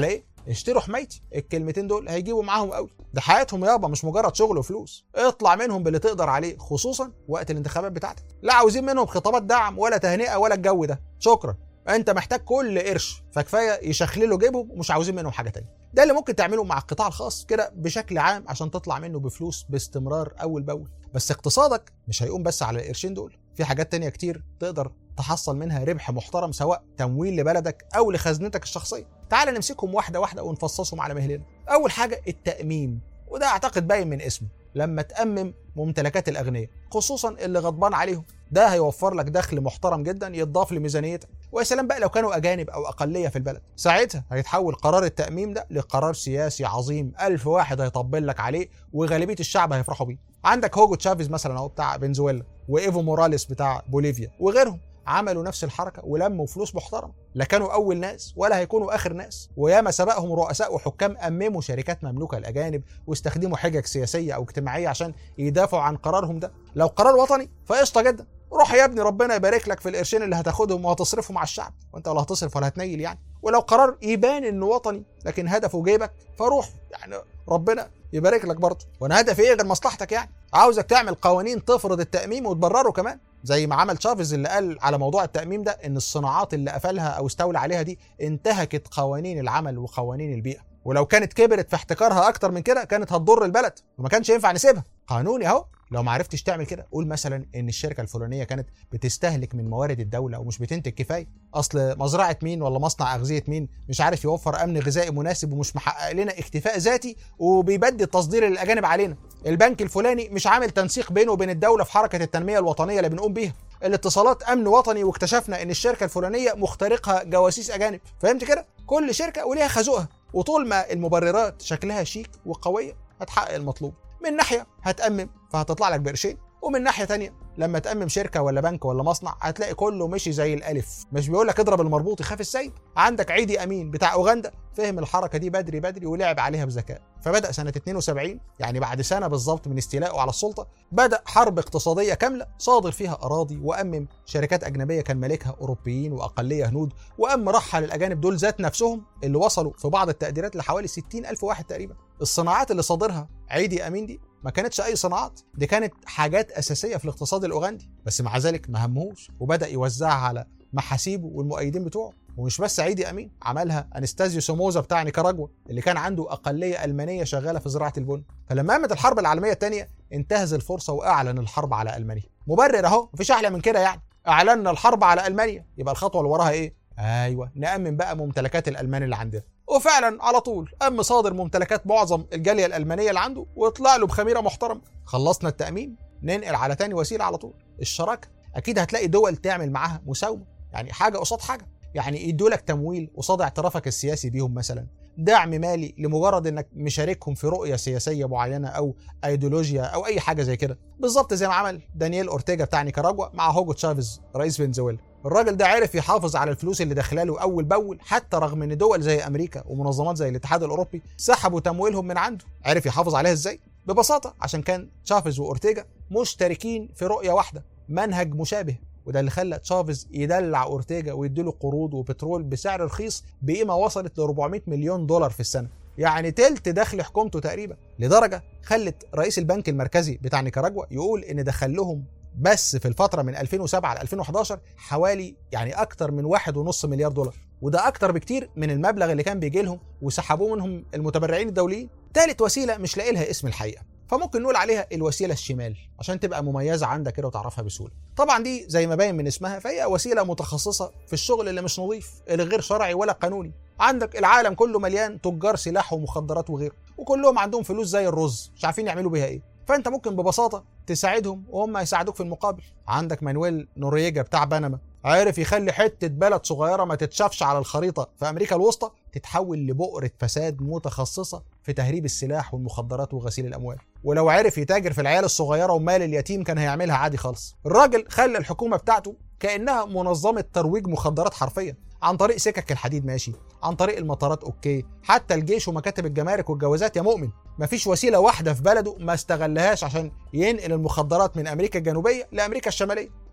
A: اشتروا حمايتي الكلمتين دول هيجيبوا معاهم قوي ده حياتهم يابا مش مجرد شغل وفلوس اطلع منهم باللي تقدر عليه خصوصا وقت الانتخابات بتاعتك لا عاوزين منهم خطابات دعم ولا تهنئه ولا الجو ده شكرا انت محتاج كل قرش فكفايه يشخللوا جيبهم ومش عاوزين منهم حاجه تانية ده اللي ممكن تعمله مع القطاع الخاص كده بشكل عام عشان تطلع منه بفلوس باستمرار اول باول بس اقتصادك مش هيقوم بس على القرشين دول في حاجات تانية كتير تقدر تحصل منها ربح محترم سواء تمويل لبلدك او لخزنتك الشخصيه تعال نمسكهم واحده واحده ونفصصهم على مهلنا اول حاجه التاميم وده اعتقد باين من اسمه لما تأمم ممتلكات الأغنياء خصوصا اللي غضبان عليهم ده هيوفر لك دخل محترم جدا يضاف لميزانيتك ويا سلام بقى لو كانوا أجانب أو أقلية في البلد ساعتها هيتحول قرار التأميم ده لقرار سياسي عظيم ألف واحد هيطبل لك عليه وغالبية الشعب هيفرحوا بيه عندك هوجو تشافيز مثلا اهو بتاع فنزويلا وايفو موراليس بتاع بوليفيا وغيرهم عملوا نفس الحركه ولموا فلوس محترمه لا كانوا اول ناس ولا هيكونوا اخر ناس وياما سبقهم رؤساء وحكام امموا شركات مملوكه لاجانب واستخدموا حجج سياسيه او اجتماعيه عشان يدافعوا عن قرارهم ده لو قرار وطني فقشطه جدا روح يا ابني ربنا يبارك لك في القرشين اللي هتاخدهم وهتصرفهم على الشعب وانت ولا هتصرف ولا هتنيل يعني ولو قرار يبان انه وطني لكن هدفه جيبك فروح يعني ربنا يبارك لك برضه وانا هدفي ايه غير مصلحتك يعني عاوزك تعمل قوانين تفرض التاميم وتبرره كمان زي ما عمل تشافيز اللي قال على موضوع التاميم ده ان الصناعات اللي قفلها او استولى عليها دي انتهكت قوانين العمل وقوانين البيئه ولو كانت كبرت في احتكارها اكتر من كده كانت هتضر البلد وما كانش ينفع نسيبها قانوني اهو لو ما عرفتش تعمل كده قول مثلا ان الشركه الفلانيه كانت بتستهلك من موارد الدوله ومش بتنتج كفايه اصل مزرعه مين ولا مصنع اغذيه مين مش عارف يوفر امن غذائي مناسب ومش محقق لنا اكتفاء ذاتي وبيبدي التصدير للاجانب علينا البنك الفلاني مش عامل تنسيق بينه وبين الدوله في حركه التنميه الوطنيه اللي بنقوم بيها الاتصالات امن وطني واكتشفنا ان الشركه الفلانيه مخترقها جواسيس اجانب فهمت كده كل شركه وليها خازوقها وطول ما المبررات شكلها شيك وقويه هتحقق المطلوب من ناحيه هتأمم فهتطلع لك بقرشين ومن ناحيه تانية لما تأمم شركه ولا بنك ولا مصنع هتلاقي كله مشي زي الالف مش بيقول لك اضرب المربوط يخاف السيد عندك عيدي امين بتاع اوغندا فهم الحركه دي بدري بدري ولعب عليها بذكاء فبدا سنه 72 يعني بعد سنه بالظبط من استيلائه على السلطه بدا حرب اقتصاديه كامله صادر فيها اراضي وامم شركات اجنبيه كان مالكها اوروبيين واقليه هنود وام رحل الاجانب دول ذات نفسهم اللي وصلوا في بعض التقديرات لحوالي 60 الف واحد تقريبا الصناعات اللي صادرها عيدي امين دي ما كانتش اي صناعات دي كانت حاجات اساسيه في الاقتصاد الاوغندي بس مع ذلك ما همهوش وبدا يوزعها على محاسيبه والمؤيدين بتوعه ومش بس عيدي امين عملها انستازيو سوموزا بتاع نيكاراجوا اللي كان عنده اقليه المانيه شغاله في زراعه البن فلما قامت الحرب العالميه الثانيه انتهز الفرصه واعلن الحرب على المانيا مبرر اهو مفيش احلى من كده يعني اعلنا الحرب على المانيا يبقى الخطوه اللي وراها ايه ايوه نامن بقى ممتلكات الالمان اللي عندنا وفعلا على طول قام صادر ممتلكات معظم الجاليه الالمانيه اللي عنده وطلع له بخميره محترمه خلصنا التامين ننقل على تاني وسيله على طول الشراكه اكيد هتلاقي دول تعمل معاها مساومه يعني حاجه قصاد حاجه يعني يدوا لك تمويل قصاد اعترافك السياسي بيهم مثلا دعم مالي لمجرد انك مشاركهم في رؤيه سياسيه معينه او ايديولوجيا او اي حاجه زي كده بالظبط زي ما عمل دانييل اورتيجا بتاع نيكاراجوا مع هوجو تشافيز رئيس فنزويلا الراجل ده عرف يحافظ على الفلوس اللي داخلاله اول باول حتى رغم ان دول زي امريكا ومنظمات زي الاتحاد الاوروبي سحبوا تمويلهم من عنده عرف يحافظ عليها ازاي ببساطه عشان كان تشافيز واورتيجا مشتركين في رؤيه واحده منهج مشابه وده اللي خلى تشافيز يدلع اورتيجا ويديله قروض وبترول بسعر رخيص بقيمه وصلت ل 400 مليون دولار في السنه يعني تلت دخل حكومته تقريبا لدرجه خلت رئيس البنك المركزي بتاع نيكاراجوا يقول ان دخل لهم بس في الفتره من 2007 ل 2011 حوالي يعني اكتر من واحد ونص مليار دولار وده اكتر بكتير من المبلغ اللي كان بيجي لهم وسحبوه منهم المتبرعين الدوليين تالت وسيله مش لاقي لها اسم الحقيقه فممكن نقول عليها الوسيله الشمال عشان تبقى مميزه عندك كده وتعرفها بسهوله طبعا دي زي ما باين من اسمها فهي وسيله متخصصه في الشغل اللي مش نظيف اللي غير شرعي ولا قانوني عندك العالم كله مليان تجار سلاح ومخدرات وغيره وكلهم عندهم فلوس زي الرز مش عارفين يعملوا بيها ايه فانت ممكن ببساطه تساعدهم وهم يساعدوك في المقابل عندك مانويل نوريجا بتاع بنما عارف يخلي حته بلد صغيره ما تتشافش على الخريطه في امريكا الوسطى تتحول لبؤره فساد متخصصه في تهريب السلاح والمخدرات وغسيل الاموال ولو عرف يتاجر في العيال الصغيره ومال اليتيم كان هيعملها عادي خالص الراجل خلى الحكومه بتاعته كانها منظمه ترويج مخدرات حرفيا عن طريق سكك الحديد ماشي عن طريق المطارات اوكي حتى الجيش ومكاتب الجمارك والجوازات يا مؤمن مفيش وسيله واحده في بلده ما استغلهاش عشان ينقل المخدرات من امريكا الجنوبيه لامريكا الشماليه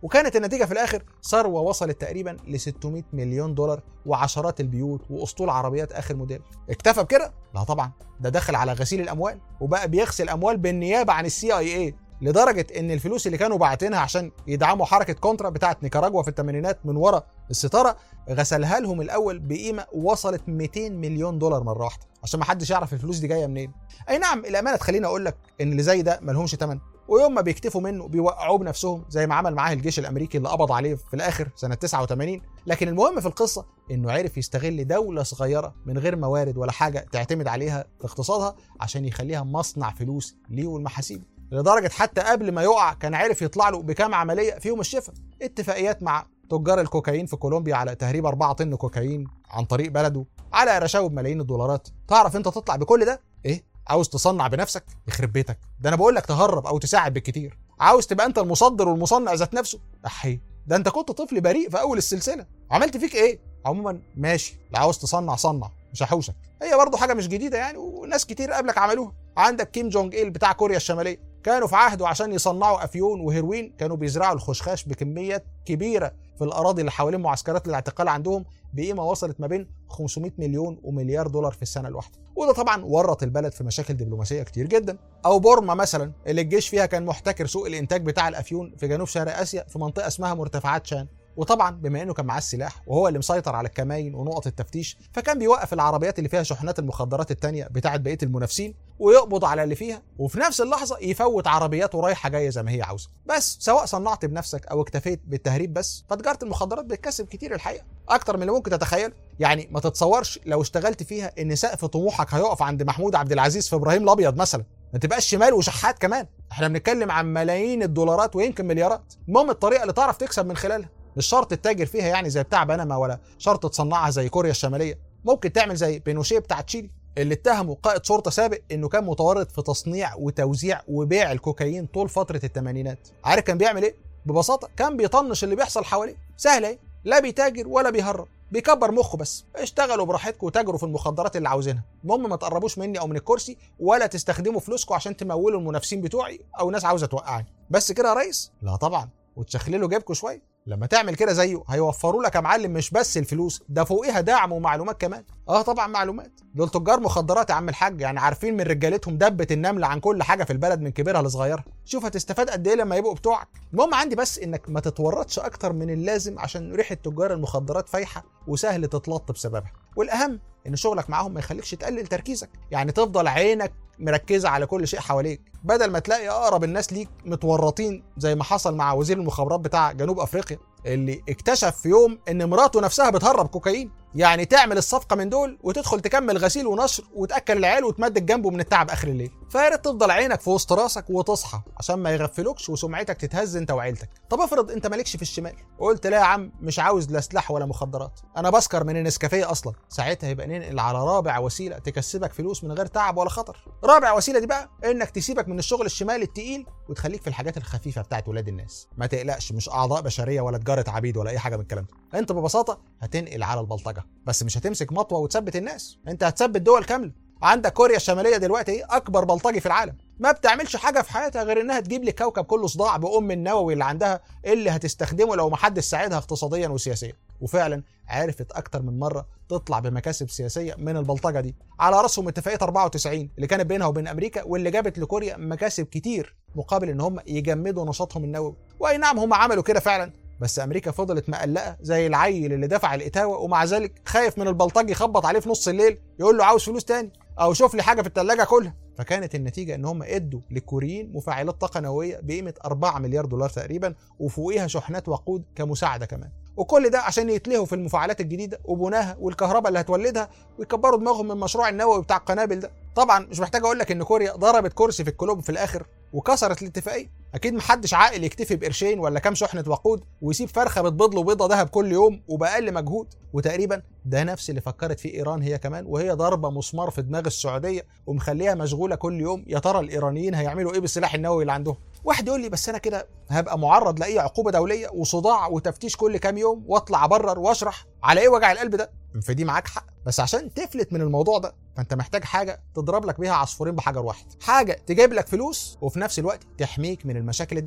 A: وكانت النتيجه في الاخر ثروه وصلت تقريبا ل 600 مليون دولار وعشرات البيوت واسطول عربيات اخر موديل اكتفى بكده لا طبعا ده دخل على غسيل الاموال وبقى بيغسل اموال بالنيابه عن السي اي اي لدرجه ان الفلوس اللي كانوا باعتينها عشان يدعموا حركه كونترا بتاعت نيكاراجوا في الثمانينات من ورا الستاره غسلها لهم الاول بقيمه وصلت 200 مليون دولار مره واحده عشان ما حدش يعرف الفلوس دي جايه منين اي نعم الامانه تخليني اقول لك ان اللي زي ده ملهمش ثمن ويوم ما بيكتفوا منه بيوقعوه بنفسهم زي ما عمل معاه الجيش الامريكي اللي قبض عليه في الاخر سنه 89 لكن المهم في القصه انه عرف يستغل دوله صغيره من غير موارد ولا حاجه تعتمد عليها في اقتصادها عشان يخليها مصنع فلوس ليه والمحاسيب لدرجه حتى قبل ما يقع كان عارف يطلع له بكام عمليه فيهم الشفاء اتفاقيات مع تجار الكوكايين في كولومبيا على تهريب 4 طن كوكايين عن طريق بلده على رشاوي بملايين الدولارات تعرف انت تطلع بكل ده ايه عاوز تصنع بنفسك يخرب بيتك ده انا بقول لك تهرب او تساعد بالكتير عاوز تبقى انت المصدر والمصنع ذات نفسه احي ده انت كنت طفل بريء في اول السلسله عملت فيك ايه عموما ماشي لو عاوز تصنع صنع مش هحوشك هي برضه حاجه مش جديده يعني وناس كتير قبلك عملوها عندك كيم جونج ايل بتاع كوريا الشماليه كانوا في عهده عشان يصنعوا افيون وهيروين كانوا بيزرعوا الخشخاش بكميات كبيره في الاراضي اللي حوالين معسكرات الاعتقال عندهم بقيمه وصلت ما بين 500 مليون ومليار دولار في السنه الواحده وده طبعا ورط البلد في مشاكل دبلوماسيه كتير جدا او بورما مثلا اللي الجيش فيها كان محتكر سوق الانتاج بتاع الافيون في جنوب شرق اسيا في منطقه اسمها مرتفعات شان وطبعا بما انه كان معاه السلاح وهو اللي مسيطر على الكماين ونقط التفتيش فكان بيوقف العربيات اللي فيها شحنات المخدرات التانية بتاعه بقيه المنافسين ويقبض على اللي فيها وفي نفس اللحظه يفوت عربياته رايحه جايه زي ما هي عاوزه بس سواء صنعت بنفسك او اكتفيت بالتهريب بس فتجاره المخدرات بتكسب كتير الحقيقه اكتر من اللي ممكن تتخيل يعني ما تتصورش لو اشتغلت فيها ان سقف طموحك هيقف عند محمود عبد العزيز في ابراهيم الابيض مثلا ما تبقاش شمال وشحات كمان احنا بنتكلم عن ملايين الدولارات ويمكن مليارات المهم الطريقه اللي تعرف تكسب من خلالها مش شرط تتاجر فيها يعني زي بتاع بنما ولا شرط تصنعها زي كوريا الشماليه ممكن تعمل زي بينوشيه بتاع تشيلي اللي اتهموا قائد شرطه سابق انه كان متورط في تصنيع وتوزيع وبيع الكوكايين طول فتره الثمانينات عارف كان بيعمل ايه ببساطه كان بيطنش اللي بيحصل حواليه سهله ايه لا بيتاجر ولا بيهرب بيكبر مخه بس اشتغلوا براحتكم وتاجروا في المخدرات اللي عاوزينها المهم ما تقربوش مني او من الكرسي ولا تستخدموا فلوسكم عشان تمولوا المنافسين بتوعي او ناس عاوزه توقعني بس كده يا ريس لا طبعا وتشخللوا جيبكم شويه لما تعمل كده زيه هيوفروا لك يا معلم مش بس الفلوس ده فوقيها دعم ومعلومات كمان اه طبعا معلومات دول تجار مخدرات يا عم الحاج يعني عارفين من رجالتهم دبه النمله عن كل حاجه في البلد من كبيرها لصغيرها شوف هتستفاد قد ايه لما يبقوا بتوعك المهم عندي بس انك ما تتورطش اكتر من اللازم عشان ريحه تجار المخدرات فايحه وسهل تتلط بسببها والاهم ان شغلك معاهم ما يخليكش تقلل تركيزك يعني تفضل عينك مركزه على كل شيء حواليك بدل ما تلاقي اقرب الناس ليك متورطين زي ما حصل مع وزير المخابرات بتاع جنوب افريقيا اللي اكتشف في يوم ان مراته نفسها بتهرب كوكايين يعني تعمل الصفقه من دول وتدخل تكمل غسيل ونشر وتاكل العيال وتمدد جنبه من التعب اخر الليل فيا ريت تفضل عينك في وسط راسك وتصحى عشان ما يغفلوكش وسمعتك تتهز انت وعيلتك طب افرض انت مالكش في الشمال وقلت لا يا عم مش عاوز لا سلاح ولا مخدرات انا بسكر من النسكافيه اصلا ساعتها يبقى ننقل على رابع وسيله تكسبك فلوس من غير تعب ولا خطر رابع وسيله دي بقى انك تسيبك من الشغل الشمالي التقيل وتخليك في الحاجات الخفيفه بتاعت ولاد الناس ما تقلقش مش اعضاء بشريه ولا تجاره عبيد ولا اي حاجه من الكلام ده انت ببساطه هتنقل على البلطجه بس مش هتمسك مطوه وتثبت الناس انت هتثبت دول كامله عندك كوريا الشماليه دلوقتي ايه اكبر بلطجي في العالم ما بتعملش حاجه في حياتها غير انها تجيب لك كوكب كله صداع بام النووي اللي عندها اللي هتستخدمه لو ما حدش ساعدها اقتصاديا وسياسيا وفعلا عرفت اكتر من مره تطلع بمكاسب سياسيه من البلطجه دي على راسهم اتفاقيه 94 اللي كانت بينها وبين امريكا واللي جابت لكوريا مكاسب كتير مقابل ان هم يجمدوا نشاطهم النووي واي نعم هم عملوا كده فعلا بس امريكا فضلت مقلقه زي العيل اللي دفع الاتاوه ومع ذلك خايف من البلطجي يخبط عليه في نص الليل يقول له عاوز فلوس تاني او شوف لي حاجه في الثلاجه كلها فكانت النتيجه ان هم ادوا للكوريين مفاعلات طاقه نوويه بقيمه 4 مليار دولار تقريبا وفوقيها شحنات وقود كمساعده كمان وكل ده عشان يتلهوا في المفاعلات الجديده وبناها والكهرباء اللي هتولدها ويكبروا دماغهم من المشروع النووي بتاع القنابل ده طبعا مش محتاج اقول لك ان كوريا ضربت كرسي في الكلوب في الاخر وكسرت الاتفاقيه اكيد محدش عاقل يكتفي بقرشين ولا كام شحنه وقود ويسيب فرخه بتبيض له بيضه ذهب كل يوم وباقل مجهود وتقريبا ده نفس اللي فكرت فيه ايران هي كمان وهي ضاربه مسمار في دماغ السعوديه ومخليها مشغوله كل يوم يا ترى الايرانيين هيعملوا ايه بالسلاح النووي اللي عندهم واحد يقول لي بس انا كده هبقى معرض لاي عقوبه دوليه وصداع وتفتيش كل كام يوم واطلع ابرر واشرح على ايه وجع القلب ده في دي معاك حق بس عشان تفلت من الموضوع ده فانت محتاج حاجه تضرب لك بيها عصفورين بحجر واحد حاجه تجيب لك فلوس وفي نفس الوقت تحميك من المشاكل الدوليه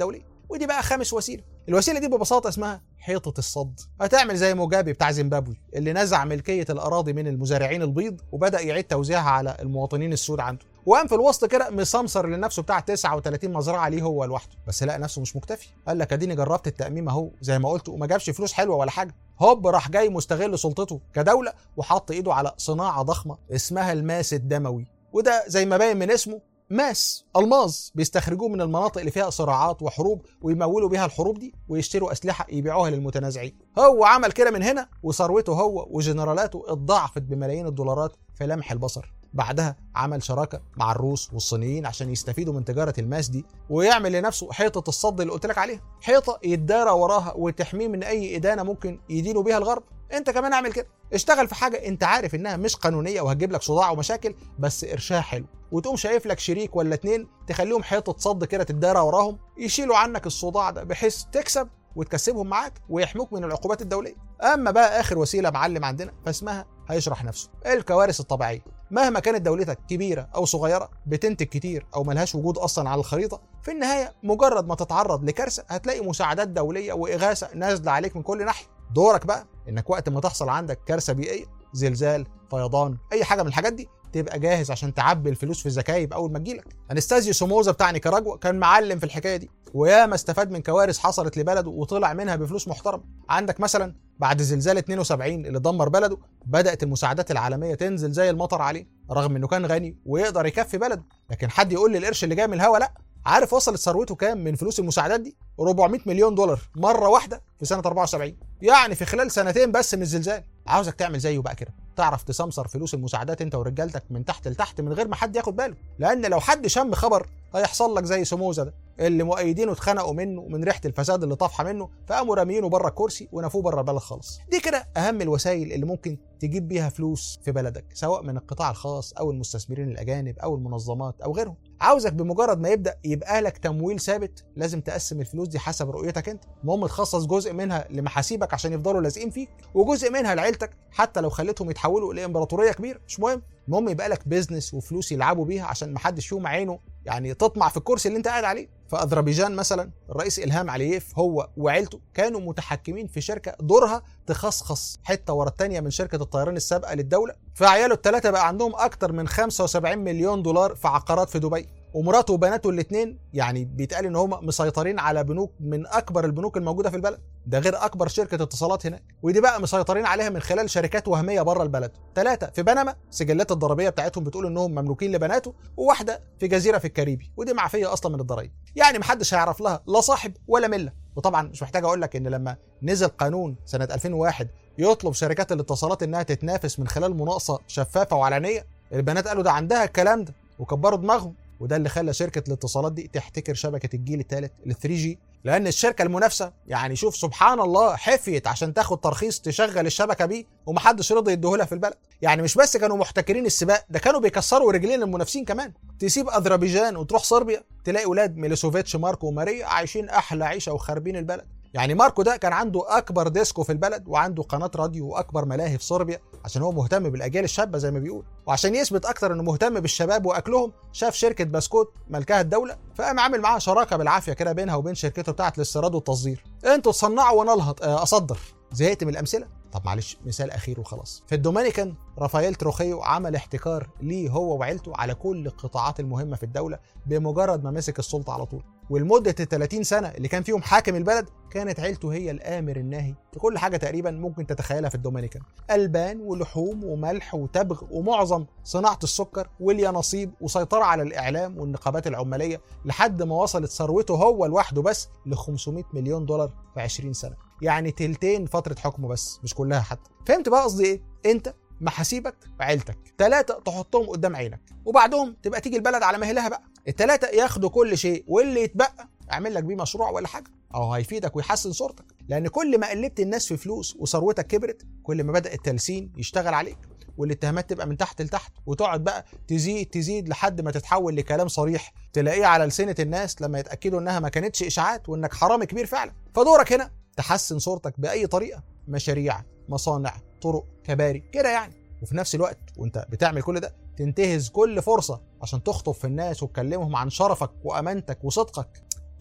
A: ودي بقى خامس وسيله الوسيله دي ببساطه اسمها حيطه الصد هتعمل زي موجابي بتاع زيمبابوي اللي نزع ملكيه الاراضي من المزارعين البيض وبدا يعيد توزيعها على المواطنين السود عنده وقام في الوسط كده مسمسر لنفسه بتاع 39 مزرعه ليه هو لوحده بس لقى نفسه مش مكتفي قال لك اديني جربت التاميم اهو زي ما قلت وما جابش فلوس حلوه ولا حاجه هوب راح جاي مستغل سلطته كدوله وحط ايده على صناعه ضخمه اسمها الماس الدموي وده زي ما باين من اسمه ماس الماظ بيستخرجوه من المناطق اللي فيها صراعات وحروب ويمولوا بيها الحروب دي ويشتروا اسلحه يبيعوها للمتنازعين هو عمل كده من هنا وثروته هو وجنرالاته اتضاعفت بملايين الدولارات في لمح البصر بعدها عمل شراكه مع الروس والصينيين عشان يستفيدوا من تجاره الماس دي ويعمل لنفسه حيطه الصد اللي قلت لك عليها حيطه يتدارى وراها وتحميه من اي ادانه ممكن يدينوا بيها الغرب انت كمان اعمل كده اشتغل في حاجه انت عارف انها مش قانونيه وهتجيب لك صداع ومشاكل بس قرشها حلو وتقوم شايف لك شريك ولا اتنين تخليهم حيطه صد كده تتدارى وراهم يشيلوا عنك الصداع ده بحيث تكسب وتكسبهم معاك ويحموك من العقوبات الدوليه اما بقى اخر وسيله معلم عندنا فاسمها هيشرح نفسه الكوارث الطبيعيه مهما كانت دولتك كبيره او صغيره بتنتج كتير او ملهاش وجود اصلا على الخريطه في النهايه مجرد ما تتعرض لكارثه هتلاقي مساعدات دوليه واغاثه نازله عليك من كل ناحيه دورك بقى انك وقت ما تحصل عندك كارثه بيئيه زلزال فيضان اي حاجه من الحاجات دي تبقى جاهز عشان تعبي الفلوس في الزكايب اول ما تجيلك انستازيو سوموزا بتاع نيكاراجوا كان معلم في الحكايه دي وياما استفاد من كوارث حصلت لبلده وطلع منها بفلوس محترمه عندك مثلا بعد زلزال 72 اللي دمر بلده بدات المساعدات العالميه تنزل زي المطر عليه رغم انه كان غني ويقدر يكفي بلده لكن حد يقول لي القرش اللي جاي من الهوا لا عارف وصلت ثروته كام من فلوس المساعدات دي 400 مليون دولار مره واحده في سنه 74 يعني في خلال سنتين بس من الزلزال عاوزك تعمل زيه بقى كده تعرف تسمسر فلوس المساعدات انت ورجالتك من تحت لتحت من غير ما حد ياخد باله لان لو حد شم خبر هيحصل لك زي سموزه ده اللي مؤيدينه اتخنقوا منه من ريحه الفساد اللي طافحه منه فقاموا راميينه بره الكرسي ونفوه بره البلد خالص دي كده اهم الوسائل اللي ممكن تجيب بيها فلوس في بلدك سواء من القطاع الخاص او المستثمرين الاجانب او المنظمات او غيرهم عاوزك بمجرد ما يبدا يبقى لك تمويل ثابت لازم تقسم الفلوس دي حسب رؤيتك انت المهم تخصص جزء منها لمحاسيبك عشان يفضلوا لازقين فيك وجزء منها لعيلتك حتى لو خليتهم يتحولوا لامبراطوريه كبيره مش مهم المهم يبقى لك بيزنس وفلوس يلعبوا بيها عشان محدش فيهم عينه يعني تطمع في الكرسي اللي انت قاعد عليه في اذربيجان مثلا الرئيس الهام علييف هو وعيلته كانوا متحكمين في شركه دورها تخصخص حته ورا الثانيه من شركه الطيران السابقه للدوله فعياله الثلاثه بقى عندهم اكتر من 75 مليون دولار في عقارات في دبي ومراته وبناته الاثنين يعني بيتقال ان هم مسيطرين على بنوك من اكبر البنوك الموجوده في البلد ده غير اكبر شركه اتصالات هناك ودي بقى مسيطرين عليها من خلال شركات وهميه بره البلد ثلاثه في بنما سجلات الضريبيه بتاعتهم بتقول انهم مملوكين لبناته وواحده في جزيره في الكاريبي ودي معفيه اصلا من الضرايب يعني محدش هيعرف لها لا صاحب ولا مله وطبعا مش محتاج اقول لك ان لما نزل قانون سنه 2001 يطلب شركات الاتصالات انها تتنافس من خلال مناقصه شفافه وعلنيه البنات قالوا ده عندها الكلام ده وكبروا دماغهم وده اللي خلى شركه الاتصالات دي تحتكر شبكه الجيل الثالث ال 3 جي لان الشركه المنافسه يعني شوف سبحان الله حفيت عشان تاخد ترخيص تشغل الشبكه بيه ومحدش رضي يديهولها في البلد يعني مش بس كانوا محتكرين السباق ده كانوا بيكسروا رجلين المنافسين كمان تسيب اذربيجان وتروح صربيا تلاقي ولاد ميلوسوفيتش ماركو وماريا عايشين احلى عيشه وخاربين البلد يعني ماركو ده كان عنده اكبر ديسكو في البلد وعنده قناه راديو واكبر ملاهي في صربيا عشان هو مهتم بالاجيال الشابه زي ما بيقول وعشان يثبت اكتر انه مهتم بالشباب واكلهم شاف شركه بسكوت ملكها الدوله فقام عامل معاها شراكه بالعافيه كده بينها وبين شركته بتاعه الاستيراد والتصدير انتوا تصنعوا وانا الهط اصدر زهقت من الامثله طب معلش مثال اخير وخلاص في الدومينيكان رافائيل تروخيو عمل احتكار ليه هو وعيلته على كل القطاعات المهمه في الدوله بمجرد ما مسك السلطه على طول ولمده ال 30 سنه اللي كان فيهم حاكم البلد كانت عيلته هي الامر الناهي في كل حاجه تقريبا ممكن تتخيلها في الدومينيكان البان ولحوم وملح وتبغ ومعظم صناعه السكر واليانصيب وسيطره على الاعلام والنقابات العماليه لحد ما وصلت ثروته هو لوحده بس ل 500 مليون دولار في 20 سنه يعني تلتين فتره حكمه بس مش كلها حتى فهمت بقى قصدي ايه انت محاسيبك وعيلتك ثلاثة تحطهم قدام عينك وبعدهم تبقى تيجي البلد على مهلها بقى الثلاثة ياخدوا كل شيء واللي يتبقى اعمل لك بيه مشروع ولا حاجة أو هيفيدك ويحسن صورتك لأن كل ما قلبت الناس في فلوس وثروتك كبرت كل ما بدأ التلسين يشتغل عليك والاتهامات تبقى من تحت لتحت وتقعد بقى تزيد تزيد لحد ما تتحول لكلام صريح تلاقيه على لسنة الناس لما يتأكدوا إنها ما كانتش إشاعات وإنك حرامي كبير فعلا فدورك هنا تحسن صورتك بأي طريقة مشاريع مصانع طرق كباري كده يعني وفي نفس الوقت وانت بتعمل كل ده تنتهز كل فرصة عشان تخطب في الناس وتكلمهم عن شرفك وأمانتك وصدقك ايه ده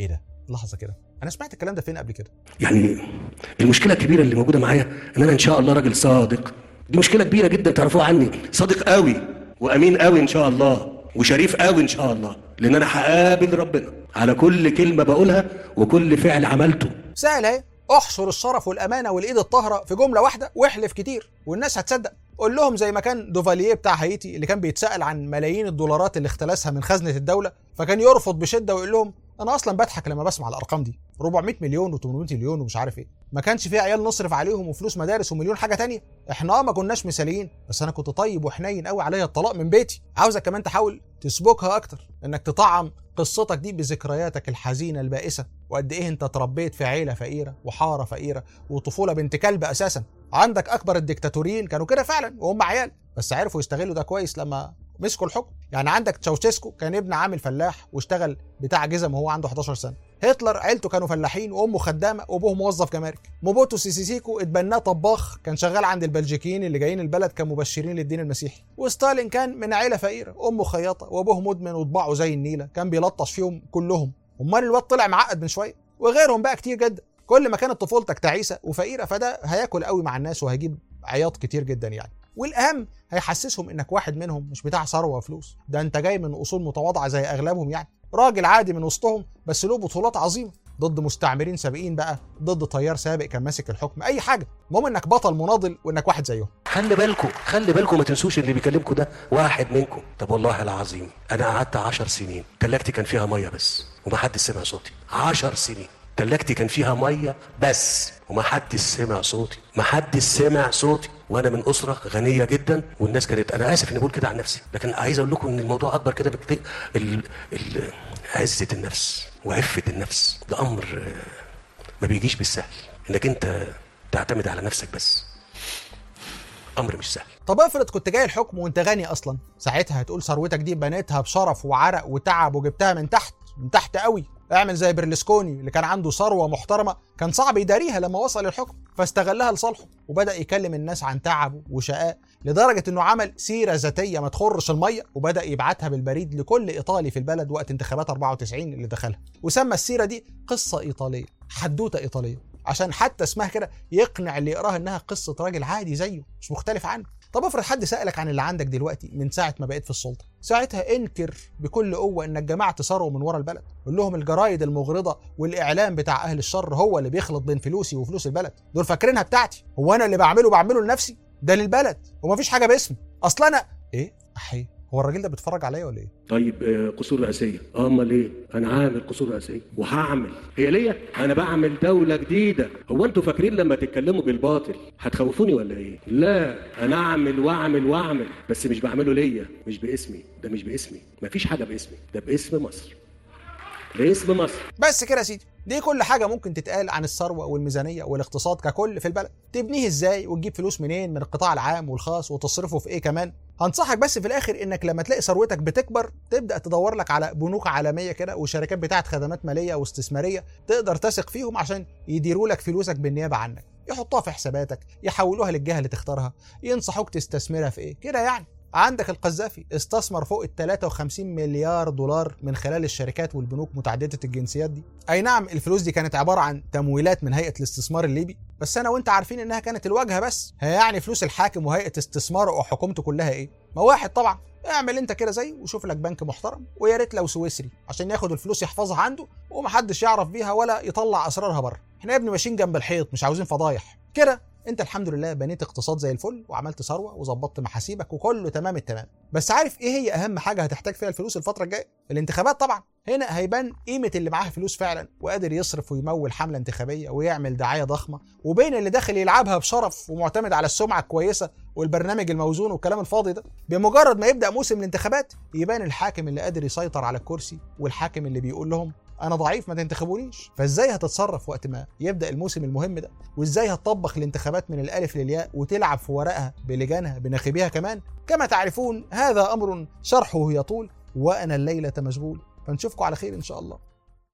A: لحظه كده انا سمعت الكلام ده فين قبل كده
B: يعني المشكله الكبيره اللي موجوده معايا ان انا ان شاء الله راجل صادق دي مشكله كبيره جدا تعرفوها عني صادق قوي وامين قوي ان شاء الله وشريف قوي ان شاء الله لان انا هقابل ربنا على كل كلمه بقولها وكل فعل عملته
A: سهل اهي احصر الشرف والامانه والايد الطاهره في جمله واحده واحلف كتير والناس هتصدق قول لهم زي ما كان دوفالييه بتاع هايتي اللي كان بيتسال عن ملايين الدولارات اللي اختلسها من خزنه الدوله فكان يرفض بشده ويقول لهم انا اصلا بضحك لما بسمع الارقام دي 400 مليون و800 مليون ومش عارف ايه ما كانش في عيال نصرف عليهم وفلوس مدارس ومليون حاجه تانية احنا اه ما كناش مثاليين بس انا كنت طيب وحنين قوي عليا الطلاق من بيتي عاوزك كمان تحاول تسبكها اكتر انك تطعم قصتك دي بذكرياتك الحزينه البائسه وقد ايه انت اتربيت في عيله فقيره وحاره فقيره وطفوله بنت كلب اساسا عندك اكبر الدكتاتوريين كانوا كده فعلا وهم عيال بس عرفوا يستغلوا ده كويس لما مسكوا الحكم يعني عندك تشاوشيسكو كان ابن عامل فلاح واشتغل بتاع جزم وهو عنده 11 سنه هتلر عيلته كانوا فلاحين وامه خدامه وابوه موظف جمارك موبوتو سيسيسيكو اتبناه طباخ كان شغال عند البلجيكيين اللي جايين البلد كمبشرين للدين المسيحي وستالين كان من عيله فقيره امه خياطه وابوه مدمن وطباعه زي النيله كان بيلطش فيهم كلهم امال الواد طلع معقد من شويه وغيرهم بقى كتير جدا كل ما كانت طفولتك تعيسه وفقيره فده هياكل قوي مع الناس وهيجيب عياط كتير جدا يعني والاهم هيحسسهم انك واحد منهم مش بتاع ثروه وفلوس ده انت جاي من اصول متواضعه زي اغلبهم يعني راجل عادي من وسطهم بس له بطولات عظيمه ضد مستعمرين سابقين بقى ضد طيار سابق كان ماسك الحكم اي حاجه المهم انك بطل مناضل وانك واحد زيهم
B: خلي بالكم خلي بالكم ما تنسوش اللي بيكلمكم ده واحد منكم طب والله العظيم انا قعدت عشر سنين تلاجتي كان فيها ميه بس وما حد سمع صوتي عشر سنين تلاجتي كان فيها ميه بس وما حد سمع صوتي ما حد سمع صوتي وانا من اسره غنيه جدا والناس كانت انا اسف اني بقول كده عن نفسي لكن عايز اقول لكم ان الموضوع اكبر كده بكتير ال... ال... عزه النفس وعفه النفس ده امر آه، ما بيجيش بالسهل انك انت تعتمد على نفسك بس امر مش سهل
A: طب افرض كنت جاي الحكم وانت غني اصلا ساعتها هتقول ثروتك دي بنيتها بشرف وعرق وتعب وجبتها من تحت من تحت قوي اعمل زي برلسكوني اللي كان عنده ثروه محترمه كان صعب يداريها لما وصل الحكم فاستغلها لصالحه وبدا يكلم الناس عن تعبه وشقاء لدرجه انه عمل سيره ذاتيه ما تخرش الميه وبدا يبعتها بالبريد لكل ايطالي في البلد وقت انتخابات 94 اللي دخلها وسمى السيره دي قصه ايطاليه حدوته ايطاليه عشان حتى اسمها كده يقنع اللي يقراها انها قصه راجل عادي زيه مش مختلف عنه طب افرض حد سالك عن اللي عندك دلوقتي من ساعه ما بقيت في السلطه ساعتها انكر بكل قوه انك جمعت ثروه من ورا البلد قول لهم الجرايد المغرضه والاعلام بتاع اهل الشر هو اللي بيخلط بين فلوسي وفلوس البلد دول فاكرينها بتاعتي هو انا اللي بعمله بعمله لنفسي ده للبلد ومفيش حاجه باسمي اصل انا ايه احي هو الراجل ده بيتفرج عليا ولا ايه
B: طيب آه، قصور رئاسيه اه امال ايه انا عامل قصور رئاسيه وهعمل هي ليا انا بعمل دوله جديده هو انتوا فاكرين لما تتكلموا بالباطل هتخوفوني ولا ايه لا انا اعمل واعمل واعمل بس مش بعمله ليا مش باسمي ده مش باسمي مفيش حاجه باسمي ده باسم مصر باسم مصر
A: بس كده يا سيدي دي كل حاجه ممكن تتقال عن الثروه والميزانيه والاقتصاد ككل في البلد تبنيه ازاي وتجيب فلوس منين من القطاع العام والخاص وتصرفه في ايه كمان هنصحك بس في الاخر انك لما تلاقي ثروتك بتكبر تبدا تدور لك على بنوك عالميه كده وشركات بتاعه خدمات ماليه واستثماريه تقدر تثق فيهم عشان يديروا لك فلوسك بالنيابه عنك يحطوها في حساباتك يحولوها للجهه اللي تختارها ينصحوك تستثمرها في ايه كده يعني عندك القذافي استثمر فوق ال 53 مليار دولار من خلال الشركات والبنوك متعدده الجنسيات دي اي نعم الفلوس دي كانت عباره عن تمويلات من هيئه الاستثمار الليبي بس انا وانت عارفين انها كانت الواجهه بس هي يعني فلوس الحاكم وهيئه استثماره وحكومته كلها ايه ما واحد طبعا اعمل انت كده زي وشوف لك بنك محترم ويا ريت لو سويسري عشان ياخد الفلوس يحفظها عنده ومحدش يعرف بيها ولا يطلع اسرارها بره احنا يا ابني ماشيين جنب الحيط مش عاوزين فضايح كده انت الحمد لله بنيت اقتصاد زي الفل وعملت ثروه وظبطت محاسيبك وكله تمام التمام بس عارف ايه هي اهم حاجه هتحتاج فيها الفلوس الفتره الجايه الانتخابات طبعا هنا هيبان قيمه اللي معاه فلوس فعلا وقادر يصرف ويمول حمله انتخابيه ويعمل دعايه ضخمه وبين اللي داخل يلعبها بشرف ومعتمد على السمعه الكويسه والبرنامج الموزون والكلام الفاضي ده بمجرد ما يبدا موسم الانتخابات يبان الحاكم اللي قادر يسيطر على الكرسي والحاكم اللي بيقول لهم انا ضعيف ما تنتخبونيش فازاي هتتصرف وقت ما يبدا الموسم المهم ده وازاي هتطبخ الانتخابات من الالف للياء وتلعب في ورقها بلجانها بناخبيها كمان كما تعرفون هذا امر شرحه يطول وانا الليله مشغول فنشوفكم على خير ان شاء الله